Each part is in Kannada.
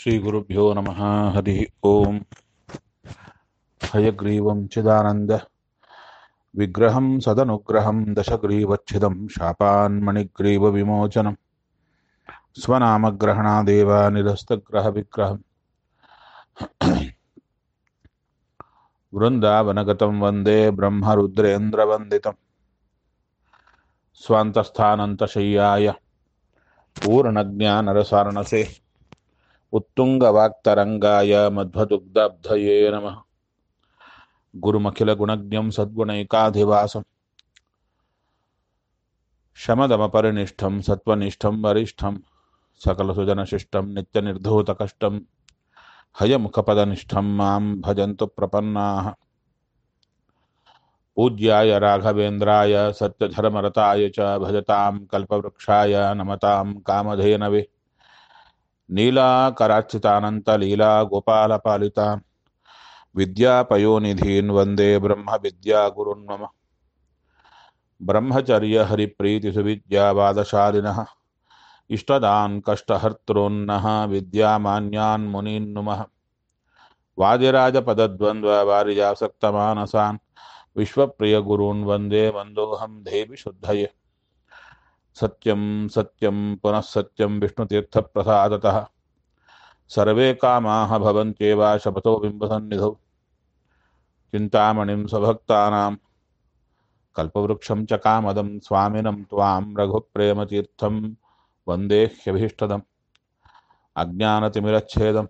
श्रीगुरुभ्यो नमः हरिः ओम् हयग्रीवं चिदानन्द विग्रहं सदनुग्रहं दशग्रीवच्छिदं शापान्मणिग्रीवविमोचनं स्वनामग्रहणादेव निरस्तग्रहविग्रहम् वृन्दावनगतं वन्दे ब्रह्मरुद्रेन्द्रवन्दितम् स्वान्तस्थानन्तशय्याय पूर्णज्ञानरसारणसे उत्तुङ्गवाक्तरङ्गाय मध्वदुग्धब्धये नमः गुरुमखिलगुणज्ञं सद्गुणैकाधिवासं शमदमपरिनिष्ठं सत्त्वनिष्ठं वरिष्ठं सकलसुजनशिष्टं नित्यनिर्धूतकष्टं हयमुखपदनिष्ठं मां भजन्तु प्रपन्नाः पूज्याय राघवेन्द्राय सत्यधर्मरताय च भजतां कल्पवृक्षाय नमतां कामधेनवे नीलाकरार्चितानन्तलीलागोपालपालितान् विद्यापयोनिधीन् वन्दे ब्रह्मविद्यागुरुन् मम ब्रह्मचर्यहरिप्रीतिसुविद्यावादशालिनः इष्टदान् कष्टहर्तॄन्नः विद्यामान्यान् मुनीन् नुमः वादिराजपदद्वन्द्ववारिजासक्तमानसान् विश्वप्रियगुरून् वन्दे मन्दोऽहं देवि शुद्धये सत्यं सत्यं पुनः सत्यं विष्णुतीर्थप्रसादतः सर्वे कामाः भवन्त्येव शपथो बिम्बसन्निधौ चिन्तामणिं स्वभक्तानां कल्पवृक्षं च कामदं स्वामिनं त्वां रघुप्रेमतीर्थं वन्दे ह्यभीष्टदम् अज्ञानतिमिरच्छेदं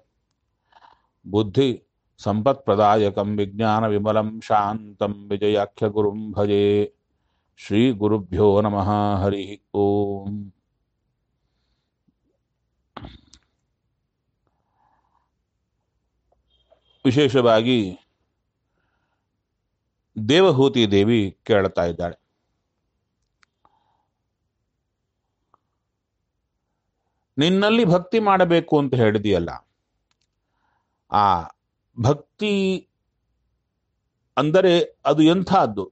बुद्धिसम्पत्प्रदायकं विज्ञानविमलं शान्तं विजयाख्यगुरुं भजे ಶ್ರೀಗುರುಭ್ಯೋ ನಮಃ ಹರಿ ಓಂ ವಿಶೇಷವಾಗಿ ದೇವಹೂತಿ ದೇವಿ ಕೇಳ್ತಾ ಇದ್ದಾಳೆ ನಿನ್ನಲ್ಲಿ ಭಕ್ತಿ ಮಾಡಬೇಕು ಅಂತ ಹೇಳಿದೆಯಲ್ಲ ಆ ಭಕ್ತಿ ಅಂದರೆ ಅದು ಎಂಥದ್ದು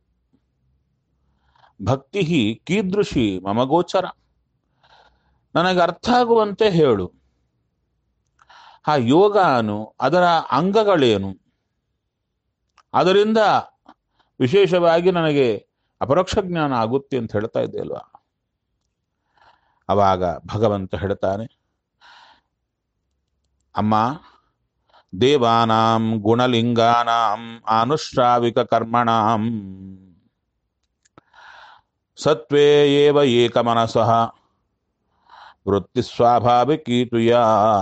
ಭಕ್ತಿ ಕೀದೃಶಿ ಮಮ ಗೋಚರ ನನಗೆ ಅರ್ಥ ಆಗುವಂತೆ ಹೇಳು ಆ ಯೋಗ ಅನು ಅದರ ಅಂಗಗಳೇನು ಅದರಿಂದ ವಿಶೇಷವಾಗಿ ನನಗೆ ಅಪರೋಕ್ಷ ಜ್ಞಾನ ಆಗುತ್ತೆ ಅಂತ ಹೇಳ್ತಾ ಇದ್ದೆ ಅಲ್ವಾ ಅವಾಗ ಭಗವಂತ ಹೇಳ್ತಾನೆ ಅಮ್ಮ ದೇವಾನಾಂ ಗುಣಲಿಂಗಾನಾಂ ಆನುಶ್ರಾವಿಕ ಕರ್ಮಣಾಂ ಸತ್ವೇ ಏವ ಏಕಮನಸಃ ವೃತ್ತಿ ಸ್ವಾಭಾವಿಕೀತುಯ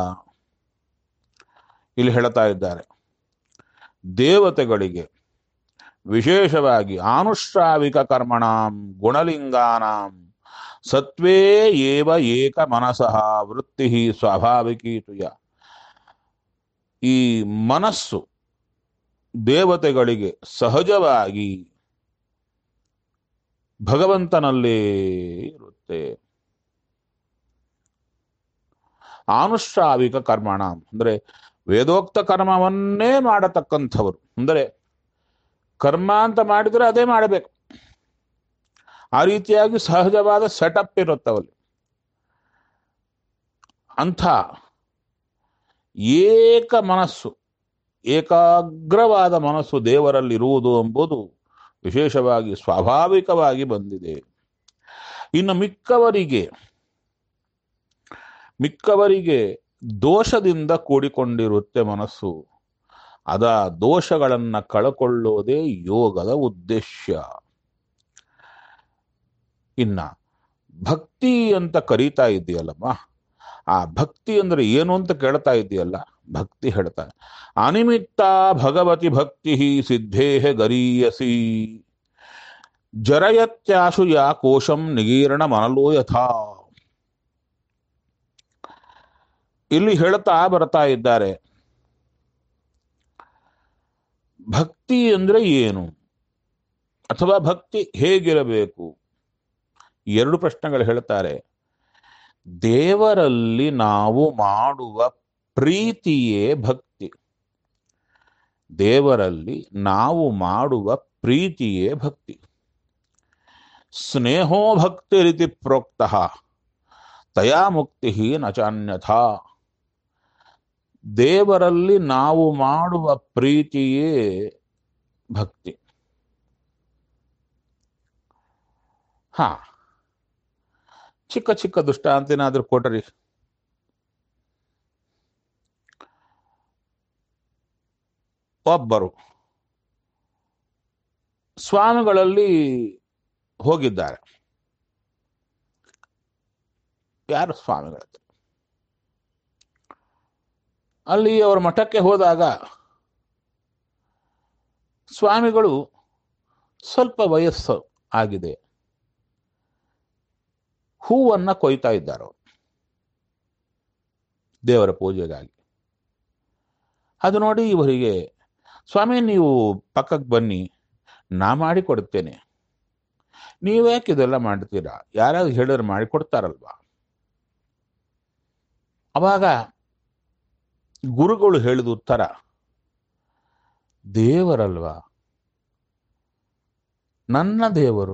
ಇಲ್ಲಿ ಹೇಳ್ತಾ ಇದ್ದಾರೆ ದೇವತೆಗಳಿಗೆ ವಿಶೇಷವಾಗಿ ಆನುಶ್ರಾವಿಕ ಕರ್ಮಣಾಂ ಗುಣಲಿಂಗಾನಾಂ ಸತ್ವೇ ಏವ ಏಕ ಮನಸಃ ವೃತ್ತಿ ಸ್ವಾಭಾವಿಕೀತುಯ ಈ ಮನಸ್ಸು ದೇವತೆಗಳಿಗೆ ಸಹಜವಾಗಿ ಭಗವಂತನಲ್ಲೇ ಇರುತ್ತೆ ಆನುಶ್ರಾವಿಕ ಕರ್ಮಣ ಅಂದರೆ ವೇದೋಕ್ತ ಕರ್ಮವನ್ನೇ ಮಾಡತಕ್ಕಂಥವರು ಅಂದರೆ ಕರ್ಮ ಅಂತ ಮಾಡಿದರೆ ಅದೇ ಮಾಡಬೇಕು ಆ ರೀತಿಯಾಗಿ ಸಹಜವಾದ ಸೆಟಪ್ ಇರುತ್ತವಲ್ಲಿ ಅಂಥ ಏಕ ಮನಸ್ಸು ಏಕಾಗ್ರವಾದ ಮನಸ್ಸು ದೇವರಲ್ಲಿರುವುದು ಎಂಬುದು ವಿಶೇಷವಾಗಿ ಸ್ವಾಭಾವಿಕವಾಗಿ ಬಂದಿದೆ ಇನ್ನು ಮಿಕ್ಕವರಿಗೆ ಮಿಕ್ಕವರಿಗೆ ದೋಷದಿಂದ ಕೂಡಿಕೊಂಡಿರುತ್ತೆ ಮನಸ್ಸು ಅದ ದೋಷಗಳನ್ನ ಕಳಕೊಳ್ಳೋದೇ ಯೋಗದ ಉದ್ದೇಶ ಇನ್ನ ಭಕ್ತಿ ಅಂತ ಕರೀತಾ ಇದೆಯಲ್ಲಮ್ಮ ಆ ಭಕ್ತಿ ಅಂದ್ರೆ ಏನು ಅಂತ ಕೇಳ್ತಾ ಇದೆಯಲ್ಲ ಭಕ್ತಿ ಹೇಳ್ತಾರೆ ಅನಿಮಿತ್ತ ಭಗವತಿ ಭಕ್ತಿ ಸಿದ್ಧೇಹ ಗರೀಯಸಿ ಜರಯತ್ಯಾಶು ಯಾ ಕೋಶಂ ನಿಗೀರ್ಣ ಮನಲೋ ಯಥಾ ಇಲ್ಲಿ ಹೇಳ್ತಾ ಬರ್ತಾ ಇದ್ದಾರೆ ಭಕ್ತಿ ಅಂದ್ರೆ ಏನು ಅಥವಾ ಭಕ್ತಿ ಹೇಗಿರಬೇಕು ಎರಡು ಪ್ರಶ್ನೆಗಳು ಹೇಳ್ತಾರೆ ದೇವರಲ್ಲಿ ನಾವು ಮಾಡುವ ಪ್ರೀತಿಯೇ ಭಕ್ತಿ ದೇವರಲ್ಲಿ ನಾವು ಮಾಡುವ ಪ್ರೀತಿಯೇ ಭಕ್ತಿ ಸ್ನೇಹೋ ಭಕ್ತಿರಿತಿ ಪ್ರೋಕ್ತ ತಯಾ ಮುಕ್ತಿ ನ ಚಾನ್ಯಥಾ ದೇವರಲ್ಲಿ ನಾವು ಮಾಡುವ ಪ್ರೀತಿಯೇ ಭಕ್ತಿ ಹಾ ಚಿಕ್ಕ ಚಿಕ್ಕ ದುಷ್ಟಾಂತೇನಾದ್ರೂ ಕೊಟ್ರಿ ಒಬ್ಬರು ಸ್ವಾಮಿಗಳಲ್ಲಿ ಹೋಗಿದ್ದಾರೆ ಯಾರು ಸ್ವಾಮಿಗಳ ಹತ್ರ? ಅಲ್ಲಿ ಅವರ ಮಠಕ್ಕೆ ಹೋದಾಗ ಸ್ವಾಮಿಗಳು ಸ್ವಲ್ಪ ವಯಸ್ಸು ಆಗಿದೆ ಹೂವನ್ನ ಕೊಯ್ತಾ ಇದ್ದಾರೆ ಅವರು ದೇವರ ಪೂಜೆಗಾಗಿ ಅದು ನೋಡಿ ಇವರಿಗೆ ಸ್ವಾಮಿ ನೀವು ಪಕ್ಕಕ್ಕೆ ಬನ್ನಿ ನಾ ಮಾಡಿ ಕೊಡುತ್ತೇನೆ ನೀವ್ಯಾಕೆ ಇದೆಲ್ಲ ಮಾಡ್ತೀರಾ ಯಾರಾದ್ರು ಹೇಳಿದ್ರೆ ಮಾಡಿ ಕೊಡ್ತಾರಲ್ವಾ ಅವಾಗ ಗುರುಗಳು ಹೇಳಿದ ಉತ್ತರ ದೇವರಲ್ವಾ ನನ್ನ ದೇವರು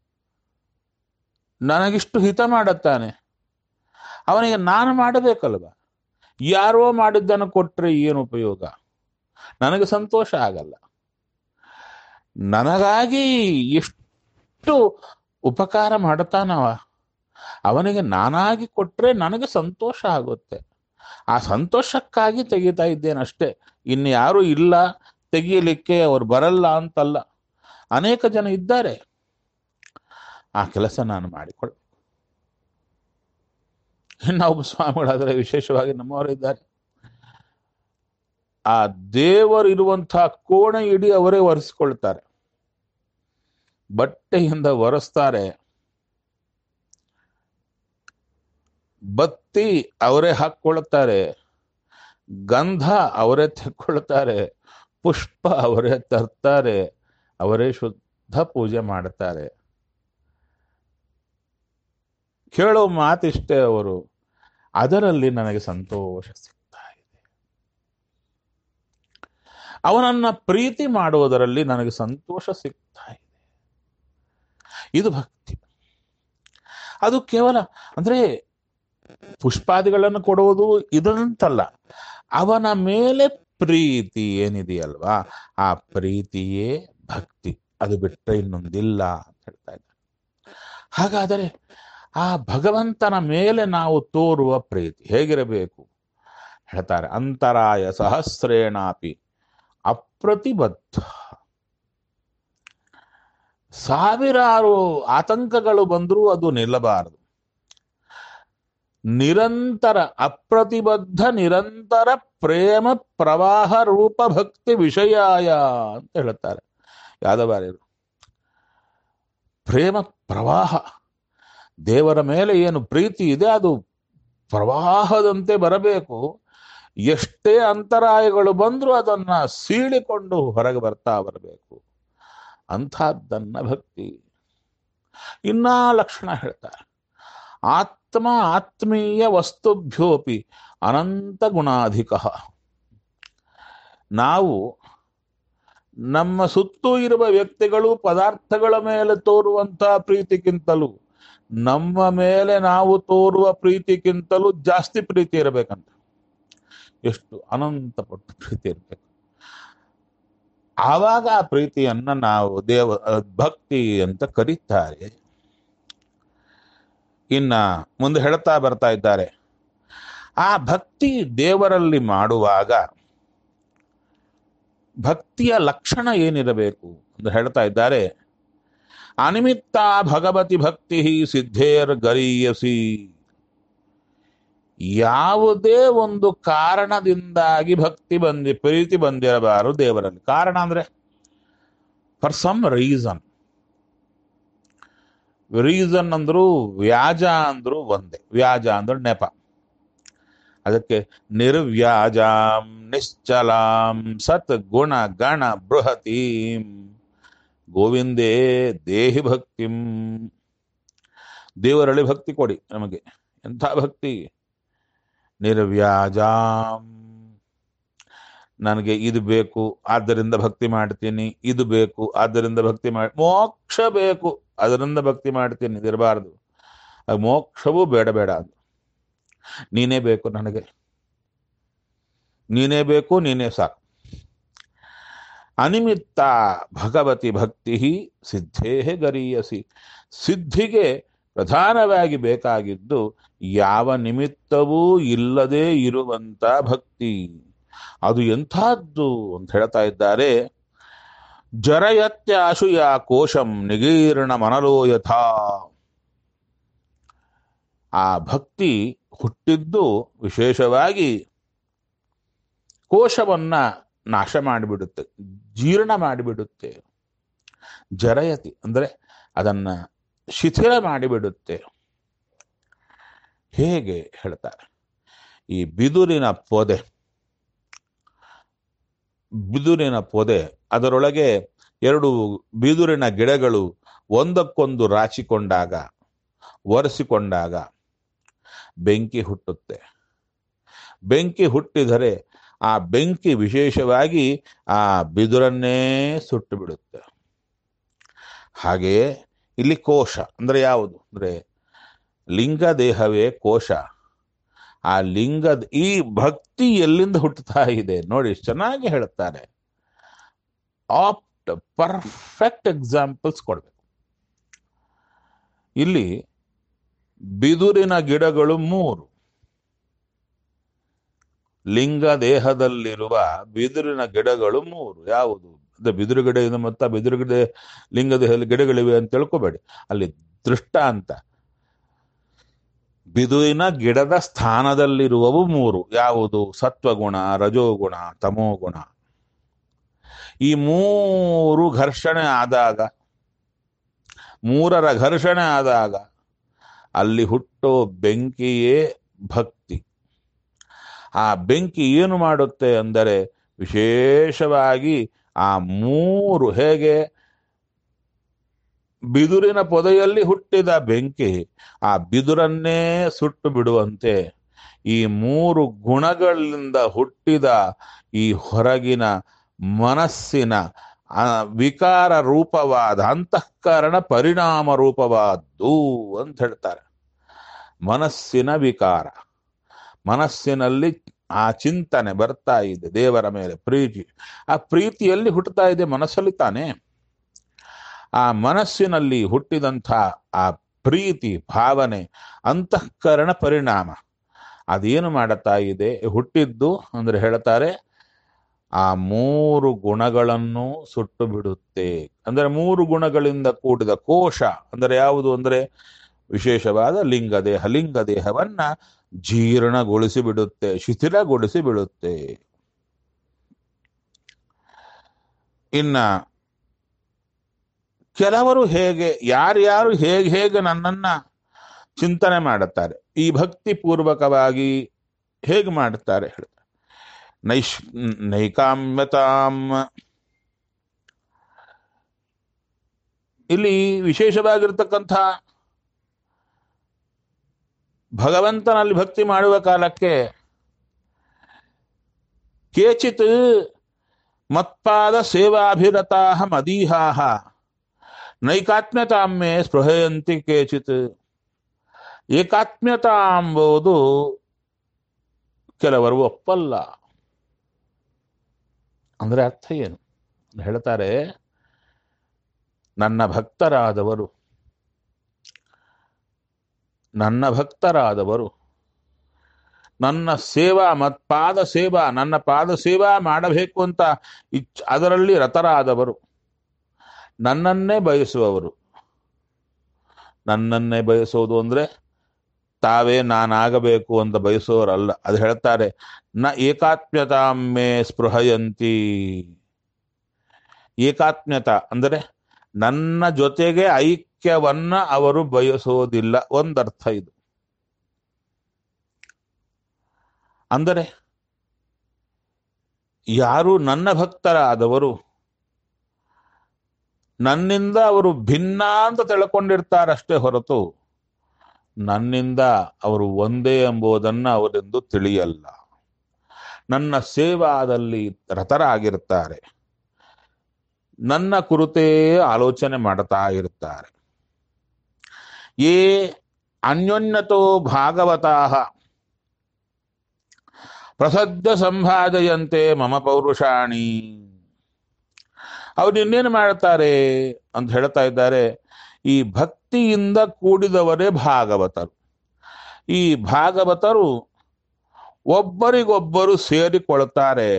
ನನಗಿಷ್ಟು ಹಿತ ಮಾಡುತ್ತಾನೆ ಅವನಿಗೆ ನಾನು ಮಾಡಬೇಕಲ್ವಾ ಯಾರೋ ಮಾಡಿದ್ದನ್ನು ಕೊಟ್ರೆ ಏನು ಉಪಯೋಗ ನನಗೆ ಸಂತೋಷ ಆಗಲ್ಲ ನನಗಾಗಿ ಎಷ್ಟು ಉಪಕಾರ ಮಾಡುತ್ತಾನವ ಅವನಿಗೆ ನಾನಾಗಿ ಕೊಟ್ರೆ ನನಗೆ ಸಂತೋಷ ಆಗುತ್ತೆ ಆ ಸಂತೋಷಕ್ಕಾಗಿ ತೆಗಿತಾ ಇದ್ದೇನೆ ಅಷ್ಟೇ ಇನ್ನು ಯಾರು ಇಲ್ಲ ತೆಗಿಯಲಿಕ್ಕೆ ಅವ್ರು ಬರಲ್ಲ ಅಂತಲ್ಲ ಅನೇಕ ಜನ ಇದ್ದಾರೆ ಆ ಕೆಲಸ ನಾನು ಮಾಡಿಕೊಳ್ಳ ಇನ್ನೊಬ್ಬ ಸ್ವಾಮಿಗಳಾದರೆ ವಿಶೇಷವಾಗಿ ನಮ್ಮವರಿದ್ದಾರೆ ಆ ದೇವರು ಇರುವಂತಹ ಕೋಣೆ ಇಡೀ ಅವರೇ ಒರೆಸ್ಕೊಳ್ತಾರೆ ಬಟ್ಟೆಯಿಂದ ಒರೆಸ್ತಾರೆ ಬತ್ತಿ ಅವರೇ ಹಾಕ್ಕೊಳ್ತಾರೆ ಗಂಧ ಅವರೇ ತೆಕ್ಕೊಳ್ತಾರೆ ಪುಷ್ಪ ಅವರೇ ತರ್ತಾರೆ ಅವರೇ ಶುದ್ಧ ಪೂಜೆ ಮಾಡ್ತಾರೆ ಕೇಳೋ ಮಾತಿಷ್ಟೇ ಅವರು ಅದರಲ್ಲಿ ನನಗೆ ಸಂತೋಷ ಸಿಗ್ತಾ ಇದೆ ಅವನನ್ನ ಪ್ರೀತಿ ಮಾಡುವುದರಲ್ಲಿ ನನಗೆ ಸಂತೋಷ ಸಿಗ್ತಾ ಇದೆ ಇದು ಭಕ್ತಿ ಅದು ಕೇವಲ ಅಂದ್ರೆ ಪುಷ್ಪಾದಿಗಳನ್ನು ಕೊಡುವುದು ಇದಂತಲ್ಲ ಅವನ ಮೇಲೆ ಪ್ರೀತಿ ಏನಿದೆಯಲ್ವಾ ಆ ಪ್ರೀತಿಯೇ ಭಕ್ತಿ ಅದು ಬಿಟ್ಟರೆ ಇನ್ನೊಂದಿಲ್ಲ ಅಂತ ಹೇಳ್ತಾ ಇದ್ದಾರೆ ಹಾಗಾದರೆ ಆ ಭಗವಂತನ ಮೇಲೆ ನಾವು ತೋರುವ ಪ್ರೀತಿ ಹೇಗಿರಬೇಕು ಹೇಳ್ತಾರೆ ಅಂತರಾಯ ಸಹಸ್ರೇಣಾಪಿ ಅಪ್ರತಿಬದ್ಧ ಸಾವಿರಾರು ಆತಂಕಗಳು ಬಂದರೂ ಅದು ನಿಲ್ಲಬಾರದು ನಿರಂತರ ಅಪ್ರತಿಬದ್ಧ ನಿರಂತರ ಪ್ರೇಮ ಪ್ರವಾಹ ರೂಪ ಭಕ್ತಿ ವಿಷಯಾಯ ಅಂತ ಹೇಳುತ್ತಾರೆ ಯಾದವಾರ್ಯರು ಪ್ರೇಮ ಪ್ರವಾಹ ದೇವರ ಮೇಲೆ ಏನು ಪ್ರೀತಿ ಇದೆ ಅದು ಪ್ರವಾಹದಂತೆ ಬರಬೇಕು ಎಷ್ಟೇ ಅಂತರಾಯಗಳು ಬಂದರೂ ಅದನ್ನ ಸೀಳಿಕೊಂಡು ಹೊರಗೆ ಬರ್ತಾ ಬರಬೇಕು ಅಂಥದ್ದನ್ನ ಭಕ್ತಿ ಇನ್ನ ಲಕ್ಷಣ ಹೇಳ್ತಾರೆ ಆತ್ಮ ಆತ್ಮೀಯ ವಸ್ತುಭ್ಯೋಪಿ ಅನಂತ ಗುಣಾಧಿಕ ನಾವು ನಮ್ಮ ಸುತ್ತೂ ಇರುವ ವ್ಯಕ್ತಿಗಳು ಪದಾರ್ಥಗಳ ಮೇಲೆ ತೋರುವಂತಹ ಪ್ರೀತಿಗಿಂತಲೂ ನಮ್ಮ ಮೇಲೆ ನಾವು ತೋರುವ ಪ್ರೀತಿಗಿಂತಲೂ ಜಾಸ್ತಿ ಪ್ರೀತಿ ಇರಬೇಕಂತ ಎಷ್ಟು ಅನಂತ ಪಟ್ಟು ಪ್ರೀತಿ ಇರಬೇಕು ಆವಾಗ ಆ ಪ್ರೀತಿಯನ್ನ ನಾವು ದೇವ ಭಕ್ತಿ ಅಂತ ಕರೀತಾರೆ ಇನ್ನ ಮುಂದೆ ಹೇಳ್ತಾ ಬರ್ತಾ ಇದ್ದಾರೆ ಆ ಭಕ್ತಿ ದೇವರಲ್ಲಿ ಮಾಡುವಾಗ ಭಕ್ತಿಯ ಲಕ್ಷಣ ಏನಿರಬೇಕು ಅಂತ ಹೇಳ್ತಾ ಇದ್ದಾರೆ ಅನಿಮಿತ್ತ ಭಗವತಿ ಭಕ್ತಿ ಸಿದ್ಧೇರ್ ಗರೀಯಸಿ ಯಾವುದೇ ಒಂದು ಕಾರಣದಿಂದಾಗಿ ಭಕ್ತಿ ಬಂದಿ ಪ್ರೀತಿ ಬಂದಿರಬಾರದು ದೇವರಲ್ಲಿ ಕಾರಣ ಅಂದ್ರೆ ಫಾರ್ ಸಮ್ ರೀಸನ್ ರೀಸನ್ ಅಂದ್ರು ವ್ಯಾಜ ಅಂದ್ರು ಒಂದೇ ವ್ಯಾಜ ಅಂದ್ರೆ ನೆಪ ಅದಕ್ಕೆ ನಿರ್ವ್ಯಾಜಾಂ ನಿಶ್ಚಲಾಂ ಸತ್ ಗುಣ ಗಣ ಬೃಹತೀಂ ಗೋವಿಂದೇ ದೇಹಿ ಭಕ್ತಿಂ ದೇವರಲ್ಲಿ ಭಕ್ತಿ ಕೊಡಿ ನಮಗೆ ಎಂಥ ಭಕ್ತಿ ನಿರ್ವ್ಯಾಜಾಂ ನನಗೆ ಇದು ಬೇಕು ಆದ್ದರಿಂದ ಭಕ್ತಿ ಮಾಡ್ತೀನಿ ಇದು ಬೇಕು ಆದ್ದರಿಂದ ಭಕ್ತಿ ಮಾಡಿ ಮೋಕ್ಷ ಬೇಕು ಅದರಿಂದ ಭಕ್ತಿ ಮಾಡ್ತೀನಿ ಇದಿರಬಾರ್ದು ಅದು ಮೋಕ್ಷವೂ ಬೇಡ ಬೇಡ ಅದು ನೀನೇ ಬೇಕು ನನಗೆ ನೀನೇ ಬೇಕು ನೀನೇ ಸಾಕು ಅನಿಮಿತ್ತ ಭಗವತಿ ಭಕ್ತಿ ಸಿದ್ಧೇ ಗರೀಯಸಿ ಸಿದ್ಧಿಗೆ ಪ್ರಧಾನವಾಗಿ ಬೇಕಾಗಿದ್ದು ಯಾವ ನಿಮಿತ್ತವೂ ಇಲ್ಲದೆ ಇರುವಂತ ಭಕ್ತಿ ಅದು ಎಂಥದ್ದು ಅಂತ ಹೇಳ್ತಾ ಇದ್ದಾರೆ ಜರಯತ್ಯಾಶುಯ ಕೋಶಂ ನಿಗೀರ್ಣ ಮನಲೋ ಯಥಾ ಆ ಭಕ್ತಿ ಹುಟ್ಟಿದ್ದು ವಿಶೇಷವಾಗಿ ಕೋಶವನ್ನ ನಾಶ ಮಾಡಿಬಿಡುತ್ತೆ ಜೀರ್ಣ ಮಾಡಿಬಿಡುತ್ತೆ ಜರಯತಿ ಅಂದ್ರೆ ಅದನ್ನ ಶಿಥಿಲ ಮಾಡಿಬಿಡುತ್ತೆ ಹೇಗೆ ಹೇಳ್ತಾರೆ ಈ ಬಿದುರಿನ ಪೊದೆ ಬಿದುರಿನ ಪೊದೆ ಅದರೊಳಗೆ ಎರಡು ಬಿದುರಿನ ಗಿಡಗಳು ಒಂದಕ್ಕೊಂದು ರಾಚಿಕೊಂಡಾಗ ಒರೆಸಿಕೊಂಡಾಗ ಬೆಂಕಿ ಹುಟ್ಟುತ್ತೆ ಬೆಂಕಿ ಹುಟ್ಟಿದರೆ ಆ ಬೆಂಕಿ ವಿಶೇಷವಾಗಿ ಆ ಬಿದುರನ್ನೇ ಸುಟ್ಟು ಬಿಡುತ್ತೆ ಹಾಗೆಯೇ ಇಲ್ಲಿ ಕೋಶ ಅಂದ್ರೆ ಯಾವುದು ಅಂದ್ರೆ ಲಿಂಗ ದೇಹವೇ ಕೋಶ ಆ ಲಿಂಗದ ಈ ಭಕ್ತಿ ಎಲ್ಲಿಂದ ಹುಟ್ಟುತ್ತಾ ಇದೆ ನೋಡಿ ಚೆನ್ನಾಗಿ ಹೇಳುತ್ತಾರೆ ಆಪ್ಟ್ ಪರ್ಫೆಕ್ಟ್ ಎಕ್ಸಾಂಪಲ್ಸ್ ಕೊಡ್ಬೇಕು ಇಲ್ಲಿ ಬಿದುರಿನ ಗಿಡಗಳು ಮೂರು ಲಿಂಗ ದೇಹದಲ್ಲಿರುವ ಬಿದುರಿನ ಗಿಡಗಳು ಮೂರು ಯಾವುದು ಅದೇ ಬಿದಿರು ಗಿಡ ಇದೆ ಮತ್ತು ಬಿದಿರು ಗಿಡ ಲಿಂಗ ದೇಹದಲ್ಲಿ ಗಿಡಗಳಿವೆ ಅಂತ ತಿಳ್ಕೊಬೇಡಿ ಅಲ್ಲಿ ದೃಷ್ಟ ಅಂತ ಬಿದುವಿನ ಗಿಡದ ಸ್ಥಾನದಲ್ಲಿರುವವು ಮೂರು ಯಾವುದು ಸತ್ವಗುಣ ರಜೋಗುಣ ತಮೋಗುಣ ಈ ಮೂರು ಘರ್ಷಣೆ ಆದಾಗ ಮೂರರ ಘರ್ಷಣೆ ಆದಾಗ ಅಲ್ಲಿ ಹುಟ್ಟೋ ಬೆಂಕಿಯೇ ಭಕ್ತಿ ಆ ಬೆಂಕಿ ಏನು ಮಾಡುತ್ತೆ ಅಂದರೆ ವಿಶೇಷವಾಗಿ ಆ ಮೂರು ಹೇಗೆ ಬಿದುರಿನ ಪೊದೆಯಲ್ಲಿ ಹುಟ್ಟಿದ ಬೆಂಕಿ ಆ ಬಿದುರನ್ನೇ ಸುಟ್ಟು ಬಿಡುವಂತೆ ಈ ಮೂರು ಗುಣಗಳಿಂದ ಹುಟ್ಟಿದ ಈ ಹೊರಗಿನ ಮನಸ್ಸಿನ ಆ ವಿಕಾರ ರೂಪವಾದ ಅಂತಃಕರಣ ಪರಿಣಾಮ ರೂಪವಾದ್ದು ಅಂತ ಹೇಳ್ತಾರೆ ಮನಸ್ಸಿನ ವಿಕಾರ ಮನಸ್ಸಿನಲ್ಲಿ ಆ ಚಿಂತನೆ ಬರ್ತಾ ಇದೆ ದೇವರ ಮೇಲೆ ಪ್ರೀತಿ ಆ ಪ್ರೀತಿಯಲ್ಲಿ ಹುಟ್ಟುತ್ತಾ ಇದೆ ಮನಸ್ಸಲ್ಲಿ ತಾನೆ ಆ ಮನಸ್ಸಿನಲ್ಲಿ ಹುಟ್ಟಿದಂಥ ಆ ಪ್ರೀತಿ ಭಾವನೆ ಅಂತಃಕರಣ ಪರಿಣಾಮ ಅದೇನು ಮಾಡುತ್ತಾ ಇದೆ ಹುಟ್ಟಿದ್ದು ಅಂದ್ರೆ ಹೇಳ್ತಾರೆ ಆ ಮೂರು ಗುಣಗಳನ್ನು ಸುಟ್ಟು ಬಿಡುತ್ತೆ ಅಂದ್ರೆ ಮೂರು ಗುಣಗಳಿಂದ ಕೂಡಿದ ಕೋಶ ಅಂದ್ರೆ ಯಾವುದು ಅಂದ್ರೆ ವಿಶೇಷವಾದ ಲಿಂಗ ದೇಹ ಲಿಂಗ ದೇಹವನ್ನ ಜೀರ್ಣಗೊಳಿಸಿ ಬಿಡುತ್ತೆ ಶಿಥಿಲಗೊಳಿಸಿ ಬಿಡುತ್ತೆ ಇನ್ನ ಕೆಲವರು ಹೇಗೆ ಯಾರ್ಯಾರು ಹೇಗೆ ಹೇಗೆ ನನ್ನನ್ನ ಚಿಂತನೆ ಮಾಡುತ್ತಾರೆ ಈ ಭಕ್ತಿ ಪೂರ್ವಕವಾಗಿ ಹೇಗೆ ಮಾಡುತ್ತಾರೆ ಹೇಳ್ತಾರೆ ನೈಷ್ ನೈಕಾಮ್ಯತಾಂ ಇಲ್ಲಿ ವಿಶೇಷವಾಗಿರ್ತಕ್ಕಂಥ ಭಗವಂತನಲ್ಲಿ ಭಕ್ತಿ ಮಾಡುವ ಕಾಲಕ್ಕೆ ಕೇಚಿತ್ ಮತ್ಪಾದ ಸೇವಾಭಿರತಾ ಮದೀಹಾ ನೈಕಾತ್ಮ್ಯತಾಮೆ ಸ್ಪೃಹಯಂತಿ ಕೇಚಿತ್ ಏಕಾತ್ಮ್ಯತಾ ಎಂಬುದು ಕೆಲವರು ಒಪ್ಪಲ್ಲ ಅಂದ್ರೆ ಅರ್ಥ ಏನು ಹೇಳ್ತಾರೆ ನನ್ನ ಭಕ್ತರಾದವರು ನನ್ನ ಭಕ್ತರಾದವರು ನನ್ನ ಸೇವಾ ಮತ್ ಪಾದ ಸೇವಾ ನನ್ನ ಪಾದ ಸೇವಾ ಮಾಡಬೇಕು ಅಂತ ಇಚ್ ಅದರಲ್ಲಿ ರತರಾದವರು ನನ್ನನ್ನೇ ಬಯಸುವವರು ನನ್ನನ್ನೇ ಬಯಸೋದು ಅಂದ್ರೆ ತಾವೇ ನಾನಾಗಬೇಕು ಅಂತ ಬಯಸೋರಲ್ಲ ಅದು ಹೇಳ್ತಾರೆ ನ ಏಕಾತ್ಮ್ಯತಾಮೆ ಸ್ಪೃಹಯಂತಿ ಏಕಾತ್ಮ್ಯತ ಅಂದರೆ ನನ್ನ ಜೊತೆಗೆ ಐಕ್ಯವನ್ನ ಅವರು ಬಯಸೋದಿಲ್ಲ ಒಂದರ್ಥ ಇದು ಅಂದರೆ ಯಾರು ನನ್ನ ಭಕ್ತರಾದವರು ನನ್ನಿಂದ ಅವರು ಭಿನ್ನ ಅಂತ ತಿಳ್ಕೊಂಡಿರ್ತಾರಷ್ಟೇ ಹೊರತು ನನ್ನಿಂದ ಅವರು ಒಂದೇ ಎಂಬುದನ್ನ ಅವರೆಂದು ತಿಳಿಯಲ್ಲ ನನ್ನ ಸೇವಾದಲ್ಲಿ ರತರಾಗಿರ್ತಾರೆ ನನ್ನ ಕುರಿತೇ ಆಲೋಚನೆ ಮಾಡ್ತಾ ಇರ್ತಾರೆ ಯೇ ಅನ್ಯೋನ್ಯತೋ ಭಾಗವತಾ ಪ್ರಸದ್ಯ ಸಂಭಾಜಯಂತೆ ಮಮ ಪೌರುಷಾಣಿ ಅವ್ರು ಇನ್ನೇನು ಮಾಡ್ತಾರೆ ಅಂತ ಹೇಳ್ತಾ ಇದ್ದಾರೆ ಈ ಭಕ್ತಿಯಿಂದ ಕೂಡಿದವರೇ ಭಾಗವತರು ಈ ಭಾಗವತರು ಒಬ್ಬರಿಗೊಬ್ಬರು ಸೇರಿಕೊಳ್ತಾರೆ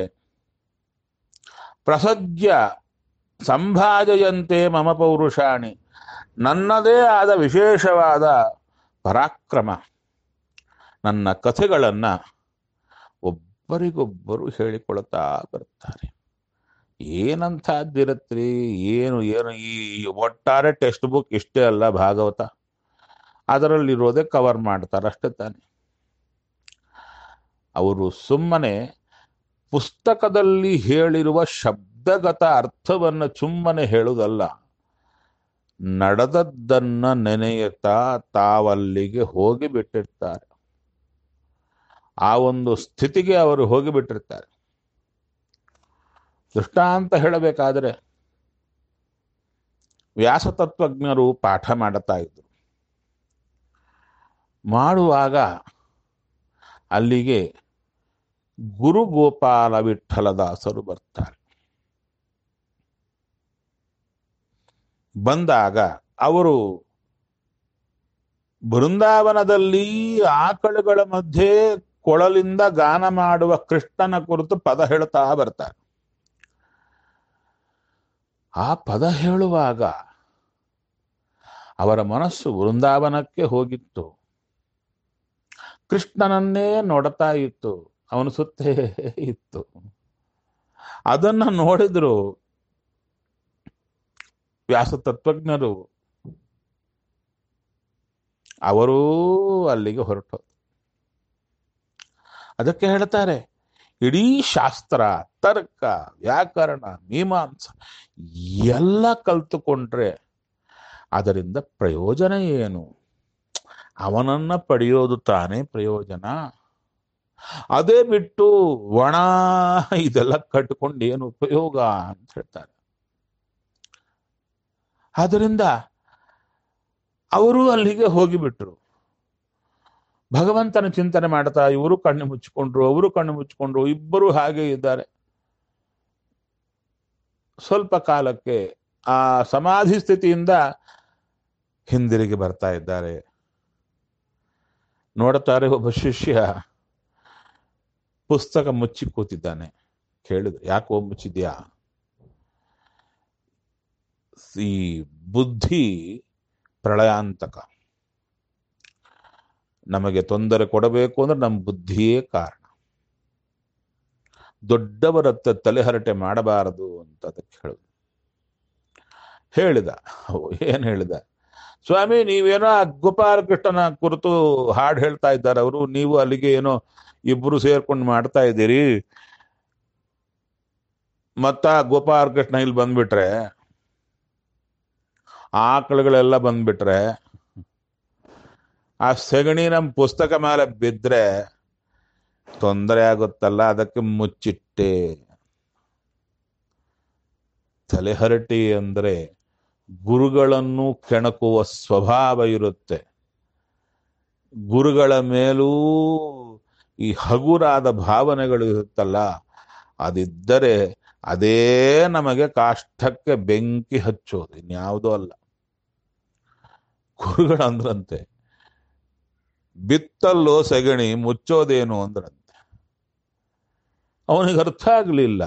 ಪ್ರಸಜ್ಯ ಸಂಭಾಜಯಂತೆ ಮಮ ಪೌರುಷಾಣಿ ನನ್ನದೇ ಆದ ವಿಶೇಷವಾದ ಪರಾಕ್ರಮ ನನ್ನ ಕಥೆಗಳನ್ನ ಒಬ್ಬರಿಗೊಬ್ಬರು ಹೇಳಿಕೊಳ್ತಾ ಬರ್ತಾರೆ ಏನಂಥದ್ದಿರತ್ರಿ ಏನು ಏನು ಈ ಒಟ್ಟಾರೆ ಟೆಕ್ಸ್ಟ್ ಬುಕ್ ಇಷ್ಟೇ ಅಲ್ಲ ಭಾಗವತ ಅದರಲ್ಲಿರೋದೇ ಕವರ್ ಮಾಡ್ತಾರೆ ಅಷ್ಟೇ ತಾನೆ ಅವರು ಸುಮ್ಮನೆ ಪುಸ್ತಕದಲ್ಲಿ ಹೇಳಿರುವ ಶಬ್ದಗತ ಅರ್ಥವನ್ನು ಸುಮ್ಮನೆ ಹೇಳುವುದಲ್ಲ ನಡೆದದ್ದನ್ನ ನೆನೆಯುತ್ತಾ ತಾವಲ್ಲಿಗೆ ಹೋಗಿ ಬಿಟ್ಟಿರ್ತಾರೆ ಆ ಒಂದು ಸ್ಥಿತಿಗೆ ಅವರು ಹೋಗಿಬಿಟ್ಟಿರ್ತಾರೆ ದೃಷ್ಟಾಂತ ಹೇಳಬೇಕಾದರೆ ವ್ಯಾಸತತ್ವಜ್ಞರು ಪಾಠ ಮಾಡುತ್ತಾ ಇದ್ರು ಮಾಡುವಾಗ ಅಲ್ಲಿಗೆ ಗುರು ಗೋಪಾಲ ವಿಠಲದಾಸರು ಬರ್ತಾರೆ ಬಂದಾಗ ಅವರು ಬೃಂದಾವನದಲ್ಲಿ ಆಕಳುಗಳ ಮಧ್ಯೆ ಕೊಳಲಿಂದ ಗಾನ ಮಾಡುವ ಕೃಷ್ಣನ ಕುರಿತು ಪದ ಹೇಳ್ತಾ ಬರ್ತಾರೆ ಆ ಪದ ಹೇಳುವಾಗ ಅವರ ಮನಸ್ಸು ವೃಂದಾವನಕ್ಕೆ ಹೋಗಿತ್ತು ಕೃಷ್ಣನನ್ನೇ ನೋಡ್ತಾ ಇತ್ತು ಅವನು ಸುತ್ತೇ ಇತ್ತು ಅದನ್ನ ನೋಡಿದ್ರು ವ್ಯಾಸ ತತ್ವಜ್ಞರು ಅವರೂ ಅಲ್ಲಿಗೆ ಹೊರಟು ಅದಕ್ಕೆ ಹೇಳ್ತಾರೆ ಇಡೀ ಶಾಸ್ತ್ರ ತರ್ಕ ವ್ಯಾಕರಣ ಮೀಮಾಂಸ ಎಲ್ಲ ಕಲ್ತುಕೊಂಡ್ರೆ ಅದರಿಂದ ಪ್ರಯೋಜನ ಏನು ಅವನನ್ನ ಪಡೆಯೋದು ತಾನೇ ಪ್ರಯೋಜನ ಅದೇ ಬಿಟ್ಟು ಒಣ ಇದೆಲ್ಲ ಕಟ್ಕೊಂಡು ಏನು ಉಪಯೋಗ ಅಂತ ಹೇಳ್ತಾರೆ ಆದ್ದರಿಂದ ಅವರು ಅಲ್ಲಿಗೆ ಹೋಗಿಬಿಟ್ರು ಭಗವಂತನ ಚಿಂತನೆ ಮಾಡ್ತಾ ಇವರು ಕಣ್ಣು ಮುಚ್ಚಿಕೊಂಡ್ರು ಅವರು ಕಣ್ಣು ಮುಚ್ಚಿಕೊಂಡ್ರು ಇಬ್ಬರು ಹಾಗೆ ಇದ್ದಾರೆ ಸ್ವಲ್ಪ ಕಾಲಕ್ಕೆ ಆ ಸಮಾಧಿ ಸ್ಥಿತಿಯಿಂದ ಹಿಂದಿರುಗಿ ಬರ್ತಾ ಇದ್ದಾರೆ ನೋಡುತ್ತಾರೆ ಒಬ್ಬ ಶಿಷ್ಯ ಪುಸ್ತಕ ಮುಚ್ಚಿ ಕೂತಿದ್ದಾನೆ ಕೇಳಿದ್ರು ಯಾಕೋ ಮುಚ್ಚಿದ್ಯಾ ಈ ಬುದ್ಧಿ ಪ್ರಳಯಾಂತಕ ನಮಗೆ ತೊಂದರೆ ಕೊಡಬೇಕು ಅಂದ್ರೆ ನಮ್ಮ ಬುದ್ಧಿಯೇ ಕಾರಣ ದೊಡ್ಡವರತ್ತ ತಲೆಹರಟೆ ಮಾಡಬಾರದು ಅಂತ ಅದಕ್ಕೆ ಹೇಳಿದ ಹೇಳಿದ ಏನ್ ಹೇಳಿದ ಸ್ವಾಮಿ ನೀವೇನೋ ಆ ಗೋಪಾಲಕೃಷ್ಣನ ಕುರಿತು ಹಾಡು ಹೇಳ್ತಾ ಇದ್ದಾರೆ ಅವರು ನೀವು ಅಲ್ಲಿಗೆ ಏನೋ ಇಬ್ರು ಸೇರ್ಕೊಂಡು ಮಾಡ್ತಾ ಇದ್ದೀರಿ ಮತ್ತ ಗೋಪಾಲಕೃಷ್ಣ ಇಲ್ಲಿ ಬಂದ್ಬಿಟ್ರೆ ಆಕಳುಗಳೆಲ್ಲ ಬಂದ್ಬಿಟ್ರೆ ಆ ಸೆಗಣಿ ನಮ್ಮ ಪುಸ್ತಕ ಮೇಲೆ ಬಿದ್ರೆ ತೊಂದರೆ ಆಗುತ್ತಲ್ಲ ಅದಕ್ಕೆ ಮುಚ್ಚಿಟ್ಟೆ ತಲೆಹರಟಿ ಅಂದ್ರೆ ಗುರುಗಳನ್ನು ಕೆಣಕುವ ಸ್ವಭಾವ ಇರುತ್ತೆ ಗುರುಗಳ ಮೇಲೂ ಈ ಹಗುರಾದ ಭಾವನೆಗಳು ಇರುತ್ತಲ್ಲ ಅದಿದ್ದರೆ ಅದೇ ನಮಗೆ ಕಾಷ್ಟಕ್ಕೆ ಬೆಂಕಿ ಹಚ್ಚೋದು ಇನ್ಯಾವುದೋ ಅಲ್ಲ ಗುರುಗಳಂದ್ರಂತೆ ಬಿತ್ತಲ್ಲೋ ಸೆಗಣಿ ಮುಚ್ಚೋದೇನು ಅಂದ್ರಂತೆ ಅವನಿಗೆ ಅರ್ಥ ಆಗಲಿಲ್ಲ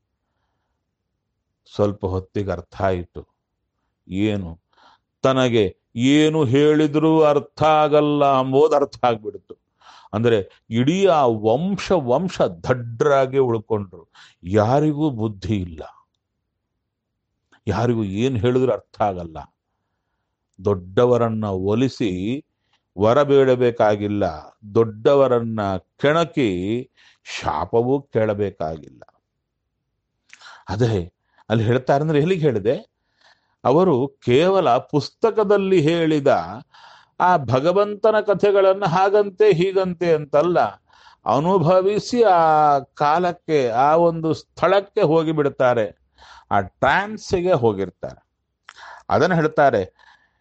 ಸ್ವಲ್ಪ ಹೊತ್ತಿಗೆ ಅರ್ಥ ಆಯಿತು ಏನು ತನಗೆ ಏನು ಹೇಳಿದ್ರೂ ಅರ್ಥ ಆಗಲ್ಲ ಅಂಬೋದು ಅರ್ಥ ಆಗ್ಬಿಡ್ತು ಅಂದ್ರೆ ಇಡೀ ಆ ವಂಶ ವಂಶ ದಡ್ಡರಾಗಿ ಉಳ್ಕೊಂಡ್ರು ಯಾರಿಗೂ ಬುದ್ಧಿ ಇಲ್ಲ ಯಾರಿಗೂ ಏನು ಹೇಳಿದ್ರು ಅರ್ಥ ಆಗಲ್ಲ ದೊಡ್ಡವರನ್ನ ಒಲಿಸಿ ವರ ಬೇಡಬೇಕಾಗಿಲ್ಲ ದೊಡ್ಡವರನ್ನ ಕೆಣಕಿ ಶಾಪವೂ ಕೇಳಬೇಕಾಗಿಲ್ಲ ಅದೇ ಅಲ್ಲಿ ಹೇಳ್ತಾರೆ ಅಂದ್ರೆ ಎಲ್ಲಿಗೆ ಹೇಳಿದೆ ಅವರು ಕೇವಲ ಪುಸ್ತಕದಲ್ಲಿ ಹೇಳಿದ ಆ ಭಗವಂತನ ಕಥೆಗಳನ್ನು ಹಾಗಂತೆ ಹೀಗಂತೆ ಅಂತಲ್ಲ ಅನುಭವಿಸಿ ಆ ಕಾಲಕ್ಕೆ ಆ ಒಂದು ಸ್ಥಳಕ್ಕೆ ಹೋಗಿ ಬಿಡ್ತಾರೆ ಆ ಟ್ರಾನ್ಸ್ಗೆ ಹೋಗಿರ್ತಾರೆ ಅದನ್ನು ಹೇಳ್ತಾರೆ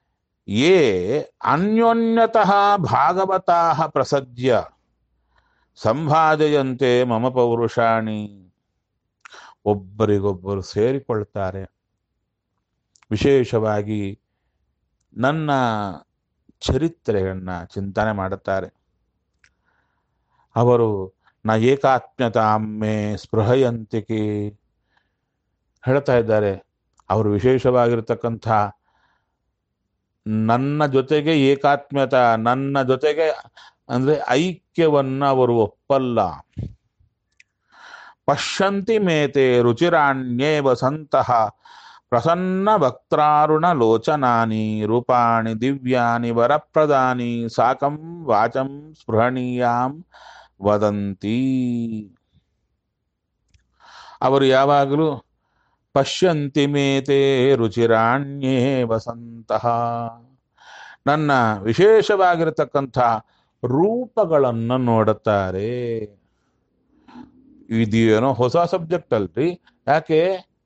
ಯೇ ಅನ್ಯೋನ್ಯತಃ ಭಾಗವತಾ ಪ್ರಸಜ್ಯ ಸಂಭಾಜಯಂತೆ ಮಮ ಪೌರುಷಾಣಿ ಒಬ್ಬರಿಗೊಬ್ಬರು ಸೇರಿಕೊಳ್ತಾರೆ ವಿಶೇಷವಾಗಿ ನನ್ನ ಚರಿತ್ರೆಯನ್ನ ಚಿಂತನೆ ಮಾಡುತ್ತಾರೆ ಅವರು ನ ಏಕಾತ್ಮ್ಯತಾಮೆ ಸ್ಪೃಹಯಂತಿಕೆ ಹೇಳ್ತಾ ಇದ್ದಾರೆ ಅವರು ವಿಶೇಷವಾಗಿರ್ತಕ್ಕಂಥ ನನ್ನ ಜೊತೆಗೆ ಏಕಾತ್ಮ್ಯತ ನನ್ನ ಜೊತೆಗೆ ಅಂದ್ರೆ ಐಕ್ಯವನ್ನ ಅವರು ಒಪ್ಪಲ್ಲ ಪಶ್ಯಂತಿ ಮೇತೆ ರುಚಿರಾಣ್ಯೇವ ಸಂತಹ ಪ್ರಸನ್ನ ವಕ್ತಾರುಣ ಲೋಚನಾನಿ ರೂಪಾಣಿ ದಿವ್ಯಾನಿ ವರಪ್ರದಾನಿ ಸಾಕಂ ವಾಚಂ ಸ್ಪೃಹಣೀಯಾಂ ವದಂತಿ ಅವರು ಯಾವಾಗಲೂ ಪಶ್ಯಂತಿ ಮೇತೆ ರುಚಿರಾಣ್ಯೇ ವಸಂತಹ ನನ್ನ ವಿಶೇಷವಾಗಿರತಕ್ಕಂಥ ರೂಪಗಳನ್ನು ನೋಡುತ್ತಾರೆ ಇದೇನೋ ಹೊಸ ಸಬ್ಜೆಕ್ಟ್ ಅಲ್ರಿ ಯಾಕೆ